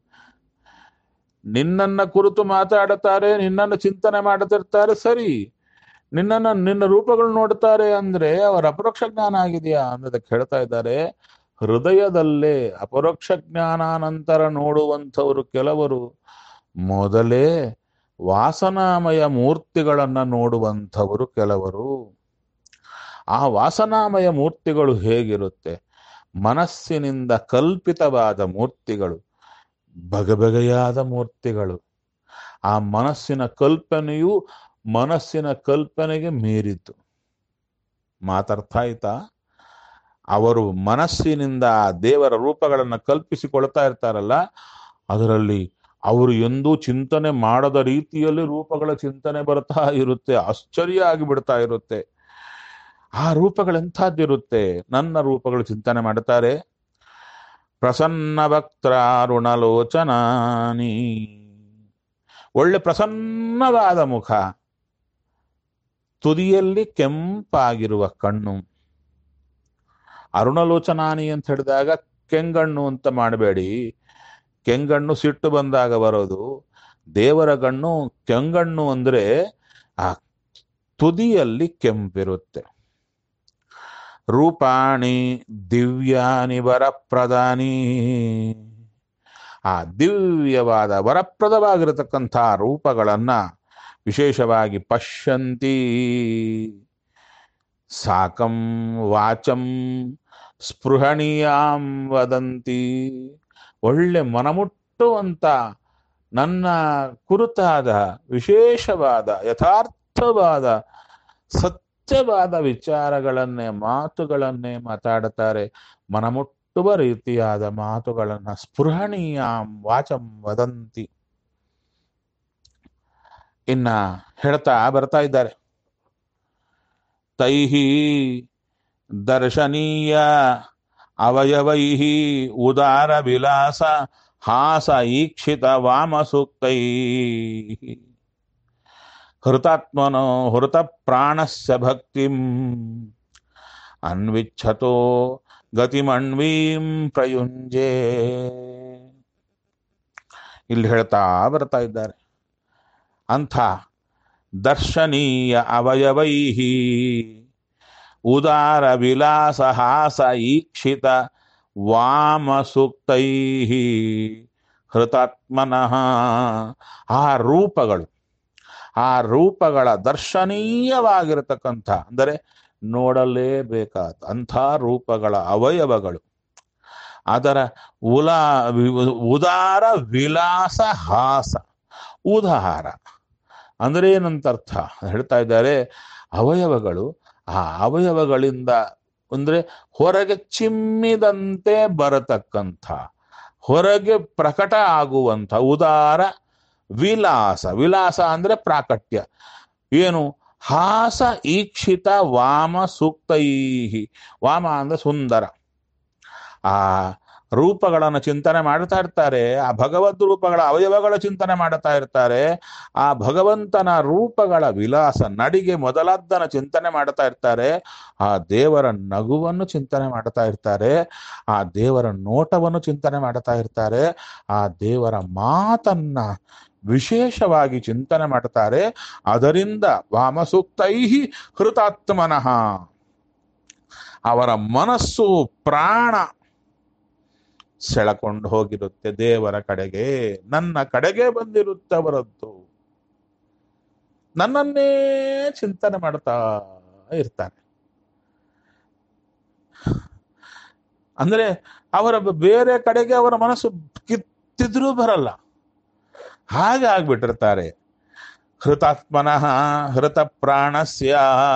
ನಿನ್ನನ್ನ ಕುರಿತು ಮಾತಾಡುತ್ತಾರೆ ನಿನ್ನನ್ನು ಚಿಂತನೆ ಮಾಡುತ್ತಿರ್ತಾರೆ ಸರಿ ನಿನ್ನನ್ನ ನಿನ್ನ ರೂಪಗಳು ನೋಡ್ತಾರೆ ಅಂದ್ರೆ ಅವರ ಅಪರೋಕ್ಷ ಜ್ಞಾನ ಆಗಿದೆಯಾ ಅನ್ನೋದಕ್ಕೆ ಹೇಳ್ತಾ ಇದ್ದಾರೆ ಹೃದಯದಲ್ಲೇ ಅಪರೋಕ್ಷ ಜ್ಞಾನಾನಂತರ ನೋಡುವಂಥವರು ಕೆಲವರು ಮೊದಲೇ ವಾಸನಾಮಯ ಮೂರ್ತಿಗಳನ್ನ ನೋಡುವಂಥವರು ಕೆಲವರು ಆ ವಾಸನಾಮಯ ಮೂರ್ತಿಗಳು ಹೇಗಿರುತ್ತೆ ಮನಸ್ಸಿನಿಂದ ಕಲ್ಪಿತವಾದ ಮೂರ್ತಿಗಳು ಬಗೆಬಗೆಯಾದ ಮೂರ್ತಿಗಳು ಆ ಮನಸ್ಸಿನ ಕಲ್ಪನೆಯು ಮನಸ್ಸಿನ ಕಲ್ಪನೆಗೆ ಮೀರಿತು ಮಾತರ್ಥ ಆಯ್ತಾ ಅವರು ಮನಸ್ಸಿನಿಂದ ಆ ದೇವರ ರೂಪಗಳನ್ನು ಕಲ್ಪಿಸಿಕೊಳ್ತಾ ಇರ್ತಾರಲ್ಲ ಅದರಲ್ಲಿ ಅವರು ಎಂದೂ ಚಿಂತನೆ ಮಾಡದ ರೀತಿಯಲ್ಲಿ ರೂಪಗಳ ಚಿಂತನೆ ಬರ್ತಾ ಇರುತ್ತೆ ಆಶ್ಚರ್ಯ ಆಗಿಬಿಡ್ತಾ ಇರುತ್ತೆ ಆ ರೂಪಗಳೆಂಥದ್ದಿರುತ್ತೆ ನನ್ನ ರೂಪಗಳು ಚಿಂತನೆ ಮಾಡುತ್ತಾರೆ ಪ್ರಸನ್ನ ವಕ್ತಾರುಣಲೋಚನಾನಿ ಒಳ್ಳೆ ಪ್ರಸನ್ನವಾದ ಮುಖ ತುದಿಯಲ್ಲಿ ಕೆಂಪಾಗಿರುವ ಕಣ್ಣು ಅರುಣಲೋಚನಾನಿ ಅಂತ ಹೇಳಿದಾಗ ಕೆಂಗಣ್ಣು ಅಂತ ಮಾಡಬೇಡಿ ಕೆಂಗಣ್ಣು ಸಿಟ್ಟು ಬಂದಾಗ ಬರೋದು ದೇವರ ಗಣ್ಣು ಕೆಂಗಣ್ಣು ಅಂದ್ರೆ ಆ ತುದಿಯಲ್ಲಿ ಕೆಂಪಿರುತ್ತೆ ರೂಪಾಣಿ ದಿವ್ಯಾನಿ ವರಪ್ರದಾನಿ ಆ ದಿವ್ಯವಾದ ವರಪ್ರದವಾಗಿರತಕ್ಕಂಥ ರೂಪಗಳನ್ನ ವಿಶೇಷವಾಗಿ ಪಶ್ಯಂತಿ ಸಾಕಂ ವಾಚಂ ಸ್ಪೃಹಣೀಯಾಂ ವದಂತಿ ಒಳ್ಳೆ ಮನಮುಟ್ಟುವಂತ ನನ್ನ ಕುರಿತಾದ ವಿಶೇಷವಾದ ಯಥಾರ್ಥವಾದ ಸತ್ಯವಾದ ವಿಚಾರಗಳನ್ನೇ ಮಾತುಗಳನ್ನೇ ಮಾತಾಡುತ್ತಾರೆ ಮನಮುಟ್ಟುವ ರೀತಿಯಾದ ಮಾತುಗಳನ್ನ ಸ್ಪೃಹಣೀಯಾಂ ವಾಚಂ ವದಂತಿ ಇನ್ನ ಹೇಳ್ತಾ ಬರ್ತಾ ಇದ್ದಾರೆ ತೈಹಿ ದರ್ಶನೀಯ ಅವಯವೈ ಉದಾರ ವಿಲಾಸ ಹಾಸ ಈಕ್ಷಿತ ವಾಮ ಸೂಕ್ತೈ ಹೃತಾತ್ಮನೋ ಹೃತ ಪ್ರಾಣಸ್ಯ ಭಕ್ತಿಂ ಅನ್ವಿಚ್ಛತೋ ಗತಿಮಣ್ವೀಂ ಪ್ರಯುಂಜೆ ಇಲ್ಲಿ ಹೇಳ್ತಾ ಬರ್ತಾ ಇದ್ದಾರೆ ಅಂಥ ದರ್ಶನೀಯ ಅವಯವೈ ಉದಾರ ವಿಲಾಸ ಹಾಸ ಈಕ್ಷಿತ ವಾಮ ಸೂಕ್ತೈ ಹೃತಾತ್ಮನಃ ಆ ರೂಪಗಳು ಆ ರೂಪಗಳ ದರ್ಶನೀಯವಾಗಿರತಕ್ಕಂಥ ಅಂದರೆ ನೋಡಲೇಬೇಕಾದ ಅಂಥ ರೂಪಗಳ ಅವಯವಗಳು ಅದರ ಉಲಾ ಉದಾರ ವಿಲಾಸ ಹಾಸ ಉದಾರ ಅಂದ್ರೆ ಏನಂತ ಅರ್ಥ ಹೇಳ್ತಾ ಇದ್ದಾರೆ ಅವಯವಗಳು ಆ ಅವಯವಗಳಿಂದ ಅಂದ್ರೆ ಹೊರಗೆ ಚಿಮ್ಮಿದಂತೆ ಬರತಕ್ಕಂಥ ಹೊರಗೆ ಪ್ರಕಟ ಆಗುವಂಥ ಉದಾರ ವಿಲಾಸ ವಿಲಾಸ ಅಂದ್ರೆ ಪ್ರಾಕಟ್ಯ ಏನು ಹಾಸ ಈಕ್ಷಿತ ವಾಮ ಸೂಕ್ತೈಹಿ ವಾಮ ಅಂದ್ರೆ ಸುಂದರ ಆ ರೂಪಗಳನ್ನು ಚಿಂತನೆ ಮಾಡ್ತಾ ಇರ್ತಾರೆ ಆ ಭಗವದ್ ರೂಪಗಳ ಅವಯವಗಳ ಚಿಂತನೆ ಮಾಡ್ತಾ ಇರ್ತಾರೆ ಆ ಭಗವಂತನ ರೂಪಗಳ ವಿಲಾಸ ನಡಿಗೆ ಮೊದಲಾದ್ದನ ಚಿಂತನೆ ಮಾಡ್ತಾ ಇರ್ತಾರೆ ಆ ದೇವರ ನಗುವನ್ನು ಚಿಂತನೆ ಮಾಡ್ತಾ ಇರ್ತಾರೆ ಆ ದೇವರ ನೋಟವನ್ನು ಚಿಂತನೆ ಮಾಡ್ತಾ ಇರ್ತಾರೆ ಆ ದೇವರ ಮಾತನ್ನ ವಿಶೇಷವಾಗಿ ಚಿಂತನೆ ಮಾಡ್ತಾರೆ ಅದರಿಂದ ವಾಮಸೂಕ್ತೈ ಹೃತಾತ್ಮನಃ ಅವರ ಮನಸ್ಸು ಪ್ರಾಣ ಸೆಳಕೊಂಡು ಹೋಗಿರುತ್ತೆ ದೇವರ ಕಡೆಗೆ ನನ್ನ ಕಡೆಗೆ ಬಂದಿರುತ್ತೆ ಅವರದ್ದು ನನ್ನನ್ನೇ ಚಿಂತನೆ ಮಾಡ್ತಾ ಇರ್ತಾರೆ ಅಂದ್ರೆ ಅವರ ಬೇರೆ ಕಡೆಗೆ ಅವರ ಮನಸ್ಸು ಕಿತ್ತಿದ್ರೂ ಬರಲ್ಲ ಹಾಗೆ ಆಗ್ಬಿಟ್ಟಿರ್ತಾರೆ ಹೃತಾತ್ಮನಃ ಹೃತ ಪ್ರಾಣಸ್ಯ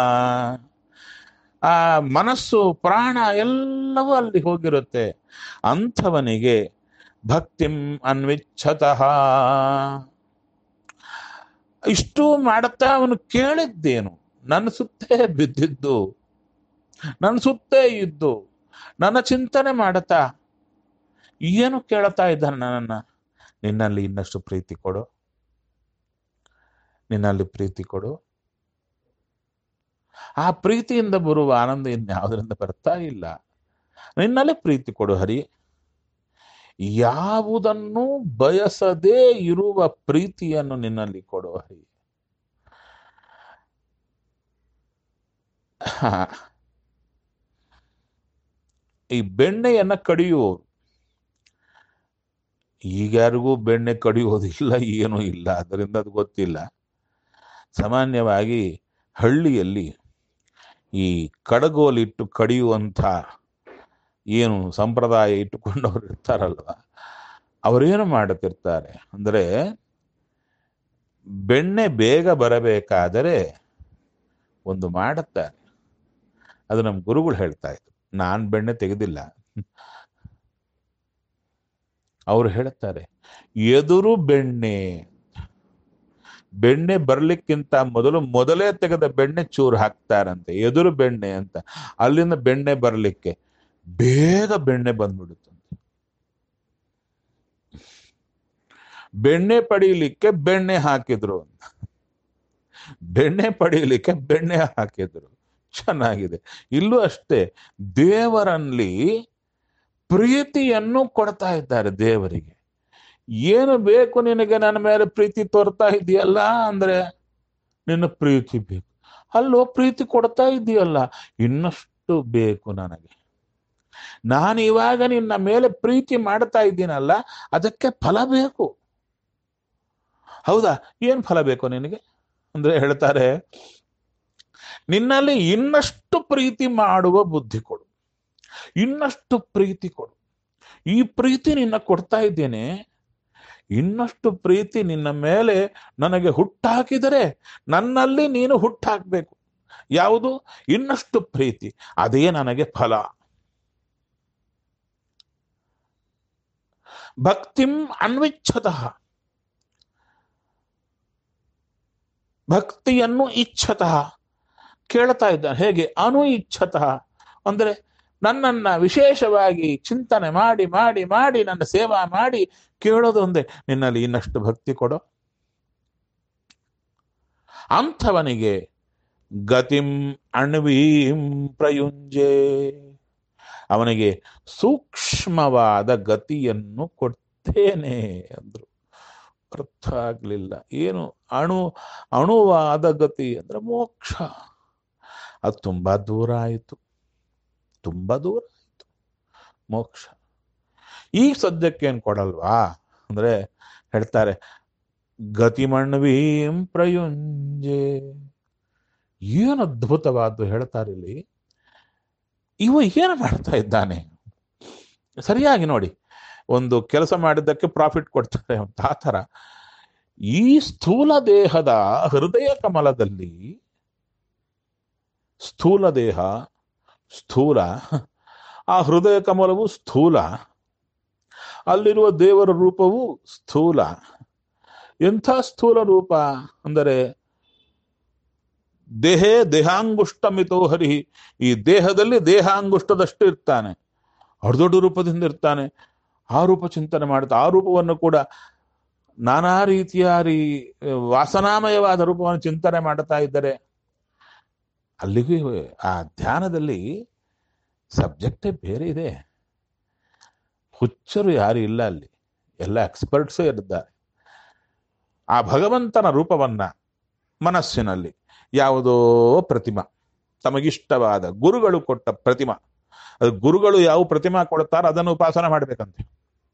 ಆ ಮನಸ್ಸು ಪ್ರಾಣ ಎಲ್ಲವೂ ಅಲ್ಲಿ ಹೋಗಿರುತ್ತೆ ಅಂಥವನಿಗೆ ಭಕ್ತಿಂ ಅನ್ವಿಚ್ಛತಃ ಇಷ್ಟು ಮಾಡುತ್ತಾ ಅವನು ಕೇಳಿದ್ದೇನು ನನ್ನ ಸುತ್ತೇ ಬಿದ್ದಿದ್ದು ನನ್ನ ಸುತ್ತೇ ಇದ್ದು ನನ್ನ ಚಿಂತನೆ ಮಾಡುತ್ತಾ ಏನು ಕೇಳುತ್ತಾ ಇದ್ದಾನೆ ನನ್ನನ್ನ ನಿನ್ನಲ್ಲಿ ಇನ್ನಷ್ಟು ಪ್ರೀತಿ ಕೊಡು ನಿನ್ನಲ್ಲಿ ಪ್ರೀತಿ ಕೊಡು ಆ ಪ್ರೀತಿಯಿಂದ ಬರುವ ಆನಂದ ಇನ್ಯಾವುದರಿಂದ ಬರ್ತಾ ಇಲ್ಲ ನಿನ್ನಲ್ಲಿ ಪ್ರೀತಿ ಕೊಡು ಹರಿ ಯಾವುದನ್ನು ಬಯಸದೇ ಇರುವ ಪ್ರೀತಿಯನ್ನು ನಿನ್ನಲ್ಲಿ ಕೊಡು ಹರಿ ಹಾ. ಈ ಬೆಣ್ಣೆಯನ್ನ ಕಡಿಯುವವರು ಈಗ್ಯಾರಿಗೂ ಬೆಣ್ಣೆ ಕಡಿಯೋದಿಲ್ಲ ಏನೂ ಇಲ್ಲ ಅದರಿಂದ ಅದು ಗೊತ್ತಿಲ್ಲ ಸಾಮಾನ್ಯವಾಗಿ ಹಳ್ಳಿಯಲ್ಲಿ ಈ ಕಡಗೋಲಿಟ್ಟು ಕಡಿಯುವಂಥ ಏನು ಸಂಪ್ರದಾಯ ಇಟ್ಟುಕೊಂಡವ್ರು ಇರ್ತಾರಲ್ವ ಅವರೇನು ಮಾಡುತ್ತಿರ್ತಾರೆ ಅಂದರೆ ಬೆಣ್ಣೆ ಬೇಗ ಬರಬೇಕಾದರೆ ಒಂದು ಮಾಡುತ್ತಾರೆ ಅದು ನಮ್ಮ ಗುರುಗಳು ಹೇಳ್ತಾ ಇದ್ರು ನಾನು ಬೆಣ್ಣೆ ತೆಗೆದಿಲ್ಲ ಅವರು ಹೇಳ್ತಾರೆ ಎದುರು ಬೆಣ್ಣೆ ಬೆಣ್ಣೆ ಬರ್ಲಿಕ್ಕಿಂತ ಮೊದಲು ಮೊದಲೇ ತೆಗೆದ ಬೆಣ್ಣೆ ಚೂರು ಹಾಕ್ತಾರಂತೆ ಎದುರು ಬೆಣ್ಣೆ ಅಂತ ಅಲ್ಲಿಂದ ಬೆಣ್ಣೆ ಬರ್ಲಿಕ್ಕೆ ಬೇಗ ಬೆಣ್ಣೆ ಬಂದ್ಬಿಡುತ್ತಂತೆ ಬೆಣ್ಣೆ ಪಡೀಲಿಕ್ಕೆ ಬೆಣ್ಣೆ ಹಾಕಿದ್ರು ಅಂತ ಬೆಣ್ಣೆ ಪಡೀಲಿಕ್ಕೆ ಬೆಣ್ಣೆ ಹಾಕಿದ್ರು ಚೆನ್ನಾಗಿದೆ ಇಲ್ಲೂ ಅಷ್ಟೇ ದೇವರಲ್ಲಿ ಪ್ರೀತಿಯನ್ನು ಕೊಡ್ತಾ ಇದ್ದಾರೆ ದೇವರಿಗೆ ಏನು ಬೇಕು ನಿನಗೆ ನನ್ನ ಮೇಲೆ ಪ್ರೀತಿ ತೋರ್ತಾ ಇದೆಯಲ್ಲ ಅಂದ್ರೆ ನಿನ್ನ ಪ್ರೀತಿ ಬೇಕು ಅಲ್ಲೋ ಪ್ರೀತಿ ಕೊಡ್ತಾ ಇದೆಯಲ್ಲ ಇನ್ನಷ್ಟು ಬೇಕು ನನಗೆ ನಾನು ಇವಾಗ ನಿನ್ನ ಮೇಲೆ ಪ್ರೀತಿ ಮಾಡ್ತಾ ಇದ್ದೀನಲ್ಲ ಅದಕ್ಕೆ ಫಲ ಬೇಕು ಹೌದಾ ಏನ್ ಫಲ ಬೇಕು ನಿನಗೆ ಅಂದ್ರೆ ಹೇಳ್ತಾರೆ ನಿನ್ನಲ್ಲಿ ಇನ್ನಷ್ಟು ಪ್ರೀತಿ ಮಾಡುವ ಬುದ್ಧಿ ಕೊಡು ಇನ್ನಷ್ಟು ಪ್ರೀತಿ ಕೊಡು ಈ ಪ್ರೀತಿ ನಿನ್ನ ಕೊಡ್ತಾ ಇದ್ದೇನೆ ಇನ್ನಷ್ಟು ಪ್ರೀತಿ ನಿನ್ನ ಮೇಲೆ ನನಗೆ ಹುಟ್ಟಾಕಿದರೆ ನನ್ನಲ್ಲಿ ನೀನು ಹುಟ್ಟಾಕ್ಬೇಕು ಯಾವುದು ಇನ್ನಷ್ಟು ಪ್ರೀತಿ ಅದೇ ನನಗೆ ಫಲ ಭಕ್ತಿಂ ಅನ್ವಿಚ್ಛತಃ ಭಕ್ತಿಯನ್ನು ಇಚ್ಛತಃ ಕೇಳ್ತಾ ಇದ್ದಾನೆ ಹೇಗೆ ಅನು ಇಚ್ಛತಃ ಅಂದ್ರೆ ನನ್ನನ್ನ ವಿಶೇಷವಾಗಿ ಚಿಂತನೆ ಮಾಡಿ ಮಾಡಿ ಮಾಡಿ ನನ್ನ ಸೇವಾ ಮಾಡಿ ಕೇಳೋದು ಒಂದೇ ನಿನ್ನಲ್ಲಿ ಇನ್ನಷ್ಟು ಭಕ್ತಿ ಕೊಡು ಅಂಥವನಿಗೆ ಗತಿಂ ಅಣ್ವೀಂ ಪ್ರಯುಂಜೆ ಅವನಿಗೆ ಸೂಕ್ಷ್ಮವಾದ ಗತಿಯನ್ನು ಕೊಡ್ತೇನೆ ಅಂದ್ರು ಅರ್ಥ ಆಗ್ಲಿಲ್ಲ ಏನು ಅಣು ಅಣುವಾದ ಗತಿ ಅಂದ್ರೆ ಮೋಕ್ಷ ಅದು ತುಂಬಾ ದೂರ ಆಯಿತು ತುಂಬಾ ದೂರ ಆಯಿತು ಮೋಕ್ಷ ಈಗ ಸದ್ಯಕ್ಕೆ ಏನ್ ಕೊಡಲ್ವಾ ಅಂದ್ರೆ ಹೇಳ್ತಾರೆ ಗತಿಮಣ್ವೀಂ ಪ್ರಯುಂಜೆ ಏನು ಅದ್ಭುತವಾದ್ದು ಹೇಳ್ತಾರೆ ಇಲ್ಲಿ ಇವ ಏನು ಮಾಡ್ತಾ ಇದ್ದಾನೆ ಸರಿಯಾಗಿ ನೋಡಿ ಒಂದು ಕೆಲಸ ಮಾಡಿದ್ದಕ್ಕೆ ಪ್ರಾಫಿಟ್ ಕೊಡ್ತಾರೆ ಅಂತ ಆ ಥರ ಈ ಸ್ಥೂಲ ದೇಹದ ಹೃದಯ ಕಮಲದಲ್ಲಿ ಸ್ಥೂಲ ದೇಹ ಸ್ಥೂಲ ಆ ಹೃದಯ ಕಮಲವು ಸ್ಥೂಲ ಅಲ್ಲಿರುವ ದೇವರ ರೂಪವು ಸ್ಥೂಲ ಎಂಥ ಸ್ಥೂಲ ರೂಪ ಅಂದರೆ ದೇಹೇ ದೇಹಾಂಗುಷ್ಟ ಮಿತೋ ಹರಿ ಈ ದೇಹದಲ್ಲಿ ದೇಹಾಂಗುಷ್ಟದಷ್ಟು ಇರ್ತಾನೆ ದೊಡ್ಡ ರೂಪದಿಂದ ಇರ್ತಾನೆ ಆ ರೂಪ ಚಿಂತನೆ ಮಾಡುತ್ತಾ ಆ ರೂಪವನ್ನು ಕೂಡ ನಾನಾ ರೀತಿಯ ರೀ ವಾಸನಾಮಯವಾದ ರೂಪವನ್ನು ಚಿಂತನೆ ಮಾಡುತ್ತಾ ಇದ್ದರೆ ಅಲ್ಲಿಗೂ ಆ ಧ್ಯಾನದಲ್ಲಿ ಸಬ್ಜೆಕ್ಟೇ ಬೇರೆ ಇದೆ ಹುಚ್ಚರು ಯಾರು ಇಲ್ಲ ಅಲ್ಲಿ ಎಲ್ಲ ಎಕ್ಸ್ಪರ್ಟ್ಸೇ ಇದ್ದಾರೆ ಆ ಭಗವಂತನ ರೂಪವನ್ನ ಮನಸ್ಸಿನಲ್ಲಿ ಯಾವುದೋ ಪ್ರತಿಮಾ ತಮಗಿಷ್ಟವಾದ ಗುರುಗಳು ಕೊಟ್ಟ ಪ್ರತಿಮಾ ಅದು ಗುರುಗಳು ಯಾವ ಪ್ರತಿಮಾ ಕೊಡ್ತಾರೋ ಅದನ್ನು ಉಪಾಸನ ಮಾಡ್ಬೇಕಂತೆ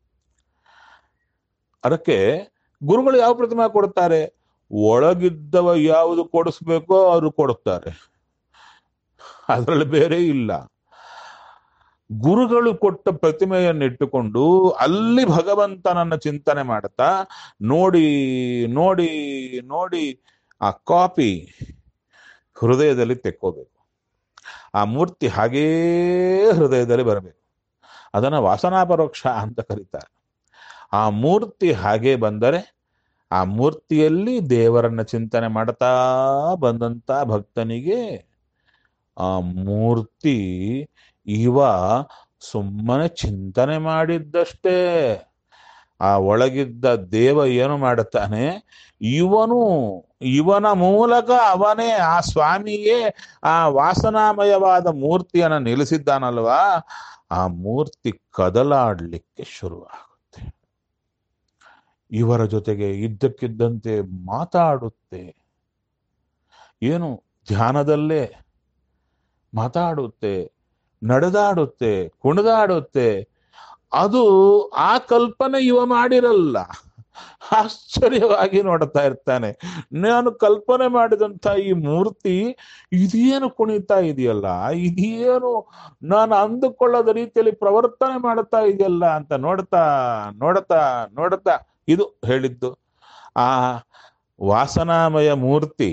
ಅದಕ್ಕೆ ಗುರುಗಳು ಯಾವ ಪ್ರತಿಮಾ ಕೊಡ್ತಾರೆ ಒಳಗಿದ್ದವ ಯಾವುದು ಕೊಡಿಸ್ಬೇಕೋ ಅವರು ಕೊಡುತ್ತಾರೆ ಅದರಲ್ಲಿ ಬೇರೆ ಇಲ್ಲ ಗುರುಗಳು ಕೊಟ್ಟ ಪ್ರತಿಮೆಯನ್ನು ಇಟ್ಟುಕೊಂಡು ಅಲ್ಲಿ ಭಗವಂತನನ್ನ ಚಿಂತನೆ ಮಾಡುತ್ತಾ ನೋಡಿ ನೋಡಿ ನೋಡಿ ಆ ಕಾಪಿ ಹೃದಯದಲ್ಲಿ ತೆಕ್ಕೋಬೇಕು ಆ ಮೂರ್ತಿ ಹಾಗೇ ಹೃದಯದಲ್ಲಿ ಬರಬೇಕು ಅದನ್ನ ವಾಸನಾಪರೋಕ್ಷ ಅಂತ ಕರೀತಾರೆ ಆ ಮೂರ್ತಿ ಹಾಗೆ ಬಂದರೆ ಆ ಮೂರ್ತಿಯಲ್ಲಿ ದೇವರನ್ನ ಚಿಂತನೆ ಮಾಡ್ತಾ ಬಂದಂತ ಭಕ್ತನಿಗೆ ಆ ಮೂರ್ತಿ ಇವ ಸುಮ್ಮನೆ ಚಿಂತನೆ ಮಾಡಿದ್ದಷ್ಟೇ ಆ ಒಳಗಿದ್ದ ದೇವ ಏನು ಮಾಡುತ್ತಾನೆ ಇವನು ಇವನ ಮೂಲಕ ಅವನೇ ಆ ಸ್ವಾಮಿಯೇ ಆ ವಾಸನಾಮಯವಾದ ಮೂರ್ತಿಯನ್ನು ನಿಲ್ಲಿಸಿದ್ದಾನಲ್ವಾ ಆ ಮೂರ್ತಿ ಕದಲಾಡ್ಲಿಕ್ಕೆ ಶುರುವಾಗುತ್ತೆ ಇವರ ಜೊತೆಗೆ ಇದ್ದಕ್ಕಿದ್ದಂತೆ ಮಾತಾಡುತ್ತೆ ಏನು ಧ್ಯಾನದಲ್ಲೇ ಮಾತಾಡುತ್ತೆ ನಡೆದಾಡುತ್ತೆ ಕುಣಿದಾಡುತ್ತೆ ಅದು ಆ ಕಲ್ಪನೆ ಇವ ಮಾಡಿರಲ್ಲ ಆಶ್ಚರ್ಯವಾಗಿ ನೋಡ್ತಾ ಇರ್ತಾನೆ ನಾನು ಕಲ್ಪನೆ ಮಾಡಿದಂಥ ಈ ಮೂರ್ತಿ ಇದೇನು ಕುಣಿತಾ ಇದೆಯಲ್ಲ ಇದೇನು ನಾನು ಅಂದುಕೊಳ್ಳದ ರೀತಿಯಲ್ಲಿ ಪ್ರವರ್ತನೆ ಮಾಡುತ್ತಾ ಇದೆಯಲ್ಲ ಅಂತ ನೋಡ್ತಾ ನೋಡ್ತಾ ನೋಡ್ತಾ ಇದು ಹೇಳಿದ್ದು ಆ ವಾಸನಾಮಯ ಮೂರ್ತಿ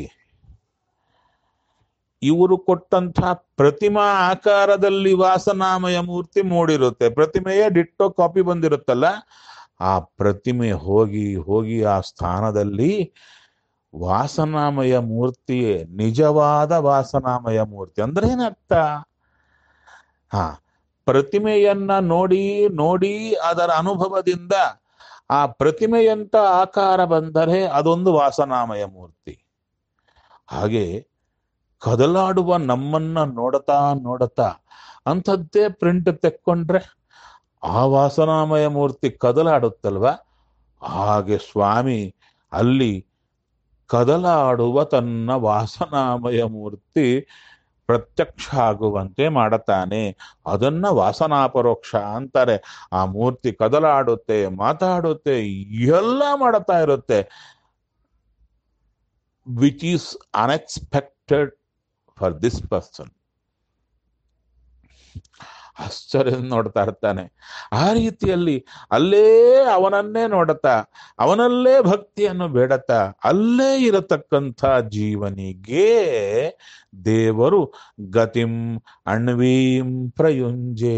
ಇವರು ಕೊಟ್ಟಂತ ಪ್ರತಿಮಾ ಆಕಾರದಲ್ಲಿ ವಾಸನಾಮಯ ಮೂರ್ತಿ ಮೂಡಿರುತ್ತೆ ಪ್ರತಿಮೆಯೇ ಡಿಟ್ಟೋ ಕಾಪಿ ಬಂದಿರುತ್ತಲ್ಲ ಆ ಪ್ರತಿಮೆ ಹೋಗಿ ಹೋಗಿ ಆ ಸ್ಥಾನದಲ್ಲಿ ವಾಸನಾಮಯ ಮೂರ್ತಿಯೇ ನಿಜವಾದ ವಾಸನಾಮಯ ಮೂರ್ತಿ ಅಂದ್ರೆ ಏನರ್ಥ ಹಾ ಪ್ರತಿಮೆಯನ್ನ ನೋಡಿ ನೋಡಿ ಅದರ ಅನುಭವದಿಂದ ಆ ಪ್ರತಿಮೆಯಂತ ಆಕಾರ ಬಂದರೆ ಅದೊಂದು ವಾಸನಾಮಯ ಮೂರ್ತಿ ಹಾಗೆ ಕದಲಾಡುವ ನಮ್ಮನ್ನ ನೋಡತಾ ನೋಡತಾ ಅಂಥದ್ದೇ ಪ್ರಿಂಟ್ ತೆಕ್ಕೊಂಡ್ರೆ ಆ ವಾಸನಾಮಯ ಮೂರ್ತಿ ಕದಲಾಡುತ್ತಲ್ವ ಹಾಗೆ ಸ್ವಾಮಿ ಅಲ್ಲಿ ಕದಲಾಡುವ ತನ್ನ ವಾಸನಾಮಯ ಮೂರ್ತಿ ಪ್ರತ್ಯಕ್ಷ ಆಗುವಂತೆ ಮಾಡುತ್ತಾನೆ ಅದನ್ನ ವಾಸನಾಪರೋಕ್ಷ ಅಂತಾರೆ ಆ ಮೂರ್ತಿ ಕದಲಾಡುತ್ತೆ ಮಾತಾಡುತ್ತೆ ಎಲ್ಲ ಮಾಡುತ್ತಾ ಇರುತ್ತೆ which is unexpected for this person ಆಶ್ಚರ್ಯ ನೋಡ್ತಾ ಇರ್ತಾನೆ ಆ ರೀತಿಯಲ್ಲಿ ಅಲ್ಲೇ ಅವನನ್ನೇ ನೋಡುತ್ತಾ ಅವನಲ್ಲೇ ಭಕ್ತಿಯನ್ನು ಬೇಡತ್ತಾ ಅಲ್ಲೇ ಇರತಕ್ಕಂಥ ಜೀವನಿಗೆ ದೇವರು ಗತಿಂ ಅಣ್ವೀಂ ಪ್ರಯುಂಜೆ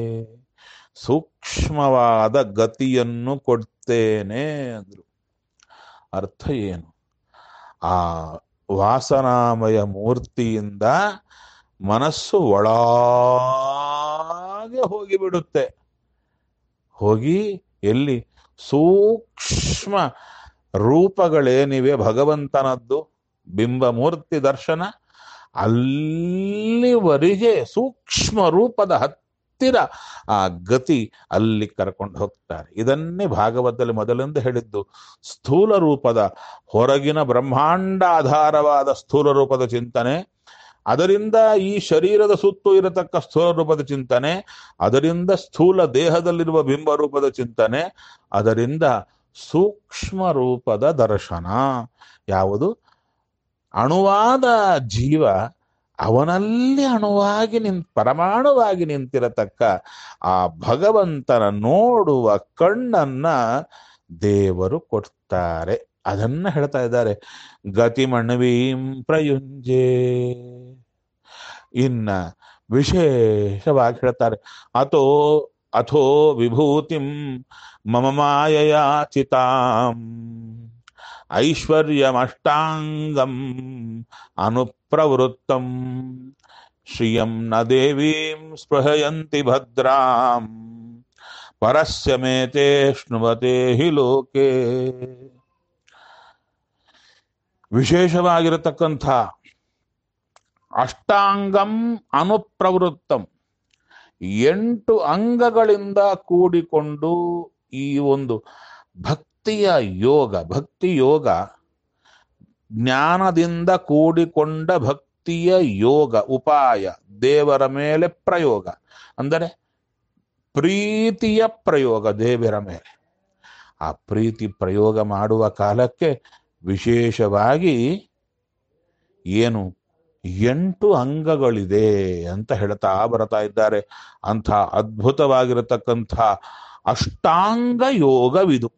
ಸೂಕ್ಷ್ಮವಾದ ಗತಿಯನ್ನು ಕೊಡ್ತೇನೆ ಅಂದ್ರು ಅರ್ಥ ಏನು ಆ ವಾಸನಾಮಯ ಮೂರ್ತಿಯಿಂದ ಮನಸ್ಸು ಒಳಗೆ ಹೋಗಿಬಿಡುತ್ತೆ ಹೋಗಿ ಎಲ್ಲಿ ಸೂಕ್ಷ್ಮ ರೂಪಗಳೇನಿವೆ ಭಗವಂತನದ್ದು ಬಿಂಬ ಮೂರ್ತಿ ದರ್ಶನ ಅಲ್ಲಿವರೆಗೆ ಸೂಕ್ಷ್ಮ ರೂಪದ ಹತ್ತಿರ ಆ ಗತಿ ಅಲ್ಲಿ ಕರ್ಕೊಂಡು ಹೋಗ್ತಾರೆ ಇದನ್ನೇ ಭಾಗವತದಲ್ಲಿ ಮೊದಲಿಂದ ಹೇಳಿದ್ದು ಸ್ಥೂಲ ರೂಪದ ಹೊರಗಿನ ಬ್ರಹ್ಮಾಂಡ ಆಧಾರವಾದ ಸ್ಥೂಲ ರೂಪದ ಚಿಂತನೆ ಅದರಿಂದ ಈ ಶರೀರದ ಸುತ್ತು ಇರತಕ್ಕ ಸ್ಥೂಲ ರೂಪದ ಚಿಂತನೆ ಅದರಿಂದ ಸ್ಥೂಲ ದೇಹದಲ್ಲಿರುವ ಬಿಂಬ ರೂಪದ ಚಿಂತನೆ ಅದರಿಂದ ಸೂಕ್ಷ್ಮ ರೂಪದ ದರ್ಶನ ಯಾವುದು ಅಣುವಾದ ಜೀವ ಅವನಲ್ಲಿ ಅಣುವಾಗಿ ನಿಂತ ಪರಮಾಣುವಾಗಿ ನಿಂತಿರತಕ್ಕ ಆ ಭಗವಂತನ ನೋಡುವ ಕಣ್ಣನ್ನ ದೇವರು ಕೊಡ್ತಾರೆ ಅದನ್ನ ಹೇಳ್ತಾ ಇದ್ದಾರೆ ಗತಿಮಣ್ವೀಂ ಪ್ರಯುಂಜೆ ಇನ್ನ ವಿಶೇಷವಾಗಿ ಹೇಳ್ತಾರೆ ಅಥೋ ಅಥೋ ವಿಭೂತಿಂ ಮಮ ಮಾಯಯಾ ಚಿತಾಂ ಐಶ್ವರ್ಯಮಷ್ಟಾಂಗಂ ಅನುಪ್ರವೃತ್ತಂ ಶ್ರಿಯಂ ನ ದೇವೀಂ ಸ್ಪೃಹಯಂತಿ ಭದ್ರಾಂ ಪರಸ್ಯ ಮೇತೆ ಶ್ನುವತೆ ಹಿ ಲೋಕೆ ವಿಶೇಷವಾಗಿರತಕ್ಕಂಥ ಅಷ್ಟಾಂಗಂ ಅನುಪ್ರವೃತ್ತಂ ಎಂಟು ಅಂಗಗಳಿಂದ ಕೂಡಿಕೊಂಡು ಈ ಒಂದು ಭಕ್ತಿಯ ಯೋಗ ಭಕ್ತಿ ಯೋಗ ಜ್ಞಾನದಿಂದ ಕೂಡಿಕೊಂಡ ಭಕ್ತಿ ಪ್ರೀತಿಯ ಯೋಗ ಉಪಾಯ ದೇವರ ಮೇಲೆ ಪ್ರಯೋಗ ಅಂದರೆ ಪ್ರೀತಿಯ ಪ್ರಯೋಗ ದೇವರ ಮೇಲೆ ಆ ಪ್ರೀತಿ ಪ್ರಯೋಗ ಮಾಡುವ ಕಾಲಕ್ಕೆ ವಿಶೇಷವಾಗಿ ಏನು ಎಂಟು ಅಂಗಗಳಿದೆ ಅಂತ ಹೇಳ್ತಾ ಬರ್ತಾ ಇದ್ದಾರೆ ಅಂಥ ಅದ್ಭುತವಾಗಿರತಕ್ಕಂಥ ಅಷ್ಟಾಂಗ ಯೋಗವಿದು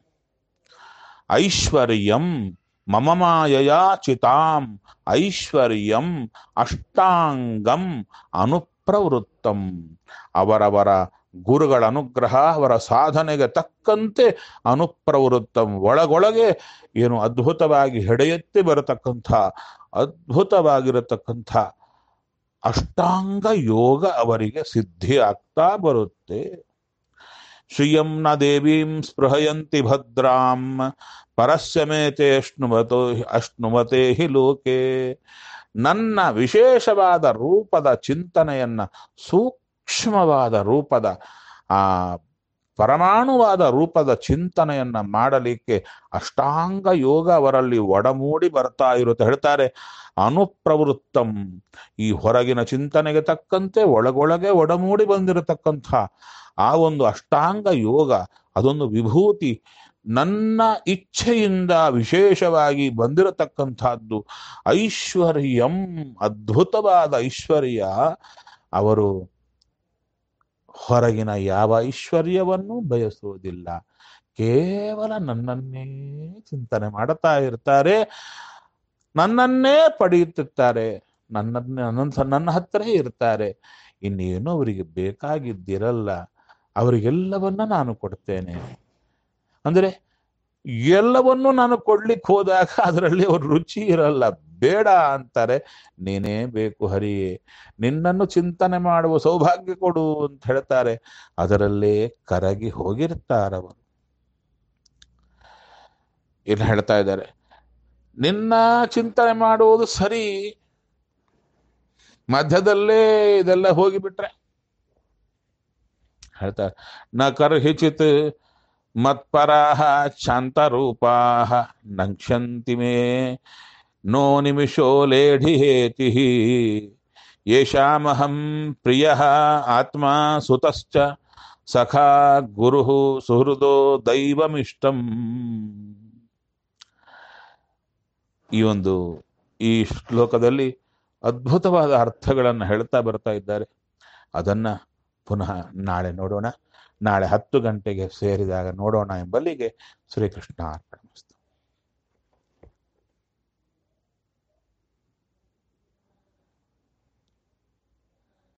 ಐಶ್ವರ್ಯಂ ಮಮ ಮಾಯಯ ಚಿತಾಂ ಐಶ್ವರ್ಯಂ ಅಷ್ಟಾಂಗಂ ಅನುಪ್ರವೃತ್ತಂ ಅವರವರ ಗುರುಗಳ ಅನುಗ್ರಹ ಅವರ ಸಾಧನೆಗೆ ತಕ್ಕಂತೆ ಅನುಪ್ರವೃತ್ತಂ ಒಳಗೊಳಗೆ ಏನು ಅದ್ಭುತವಾಗಿ ಹೆಡೆಯೆತ್ತಿ ಬರತಕ್ಕಂಥ ಅದ್ಭುತವಾಗಿರತಕ್ಕಂಥ ಅಷ್ಟಾಂಗ ಯೋಗ ಅವರಿಗೆ ಸಿದ್ಧಿ ಆಗ್ತಾ ಬರುತ್ತೆ ಶ್ರಿಯಂ ನ ದೇವೀಂ ಸ್ಪೃಹಯಂತಿ ಭದ್ರಾಂ ಪರಸ್ಯ ಮೇತೆ ಅಶ್ನುಮತೋ ಅಶ್ನುಮತೆ ಹಿ ಲೋಕೆ ನನ್ನ ವಿಶೇಷವಾದ ರೂಪದ ಚಿಂತನೆಯನ್ನ ಸೂಕ್ಷ್ಮವಾದ ರೂಪದ ಆ ಪರಮಾಣುವಾದ ರೂಪದ ಚಿಂತನೆಯನ್ನ ಮಾಡಲಿಕ್ಕೆ ಅಷ್ಟಾಂಗ ಯೋಗ ಅವರಲ್ಲಿ ಒಡಮೂಡಿ ಬರ್ತಾ ಇರುತ್ತೆ ಹೇಳ್ತಾರೆ ಅನುಪ್ರವೃತ್ತಂ ಈ ಹೊರಗಿನ ಚಿಂತನೆಗೆ ತಕ್ಕಂತೆ ಒಳಗೊಳಗೆ ಒಡಮೂಡಿ ಬಂದಿರತಕ್ಕಂಥ ಆ ಒಂದು ಅಷ್ಟಾಂಗ ಯೋಗ ಅದೊಂದು ವಿಭೂತಿ ನನ್ನ ಇಚ್ಛೆಯಿಂದ ವಿಶೇಷವಾಗಿ ಬಂದಿರತಕ್ಕಂಥದ್ದು ಐಶ್ವರ್ಯಂ ಅದ್ಭುತವಾದ ಐಶ್ವರ್ಯ ಅವರು ಹೊರಗಿನ ಯಾವ ಐಶ್ವರ್ಯವನ್ನು ಬಯಸುವುದಿಲ್ಲ ಕೇವಲ ನನ್ನನ್ನೇ ಚಿಂತನೆ ಮಾಡುತ್ತಾ ಇರ್ತಾರೆ ನನ್ನನ್ನೇ ಪಡೆಯುತ್ತಿರ್ತಾರೆ ನನ್ನನ್ನೇ ನನ್ನ ನನ್ನ ಹತ್ರ ಇರ್ತಾರೆ ಇನ್ನೇನು ಅವರಿಗೆ ಬೇಕಾಗಿದ್ದಿರಲ್ಲ ಅವರಿಗೆಲ್ಲವನ್ನ ನಾನು ಕೊಡ್ತೇನೆ ಅಂದರೆ ಎಲ್ಲವನ್ನೂ ನಾನು ಕೊಡ್ಲಿಕ್ಕೆ ಹೋದಾಗ ಅದರಲ್ಲಿ ಅವ್ರ ರುಚಿ ಇರಲ್ಲ ಬೇಡ ಅಂತಾರೆ ನೀನೇ ಬೇಕು ಹರಿಯೇ ನಿನ್ನನ್ನು ಚಿಂತನೆ ಮಾಡುವ ಸೌಭಾಗ್ಯ ಕೊಡು ಅಂತ ಹೇಳ್ತಾರೆ ಅದರಲ್ಲೇ ಕರಗಿ ಹೋಗಿರ್ತಾರವರು ಇಲ್ಲಿ ಹೇಳ್ತಾ ಇದ್ದಾರೆ ನಿನ್ನ ಚಿಂತನೆ ಮಾಡುವುದು ಸರಿ ಮಧ್ಯದಲ್ಲೇ ಇದೆಲ್ಲ ಹೋಗಿಬಿಟ್ರೆ ಹೇಳ್ತಾರೆ ನ ಕರ್ಹಿಚಿತ್ ಮತ್ಪರಾಹ ಶಾಂತರೂಪಾಹ ನಕ್ಷಂತಿ ಮೇ ನೋ ನಿಮಿಷೋ ಲೇಢಿಹೇತಿ ಯೇಷಾಮಹಂ ಪ್ರಿಯ ಆತ್ಮ ಸುತಶ್ಚ ಸಖಾ ಗುರು ಸುಹೃದೋ ದೈವಮಿಷ್ಟಂ ಈ ಒಂದು ಈ ಶ್ಲೋಕದಲ್ಲಿ ಅದ್ಭುತವಾದ ಅರ್ಥಗಳನ್ನು ಹೇಳ್ತಾ ಬರ್ತಾ ಇದ್ದಾರೆ ಅದನ್ನ ಪುನಃ ನಾಳೆ ನೋಡೋಣ ನಾಳೆ ಹತ್ತು ಗಂಟೆಗೆ ಸೇರಿದಾಗ ನೋಡೋಣ ಎಂಬಲ್ಲಿಗೆ ಶ್ರೀಕೃಷ್ಣ ಅರ್ಪಣೆ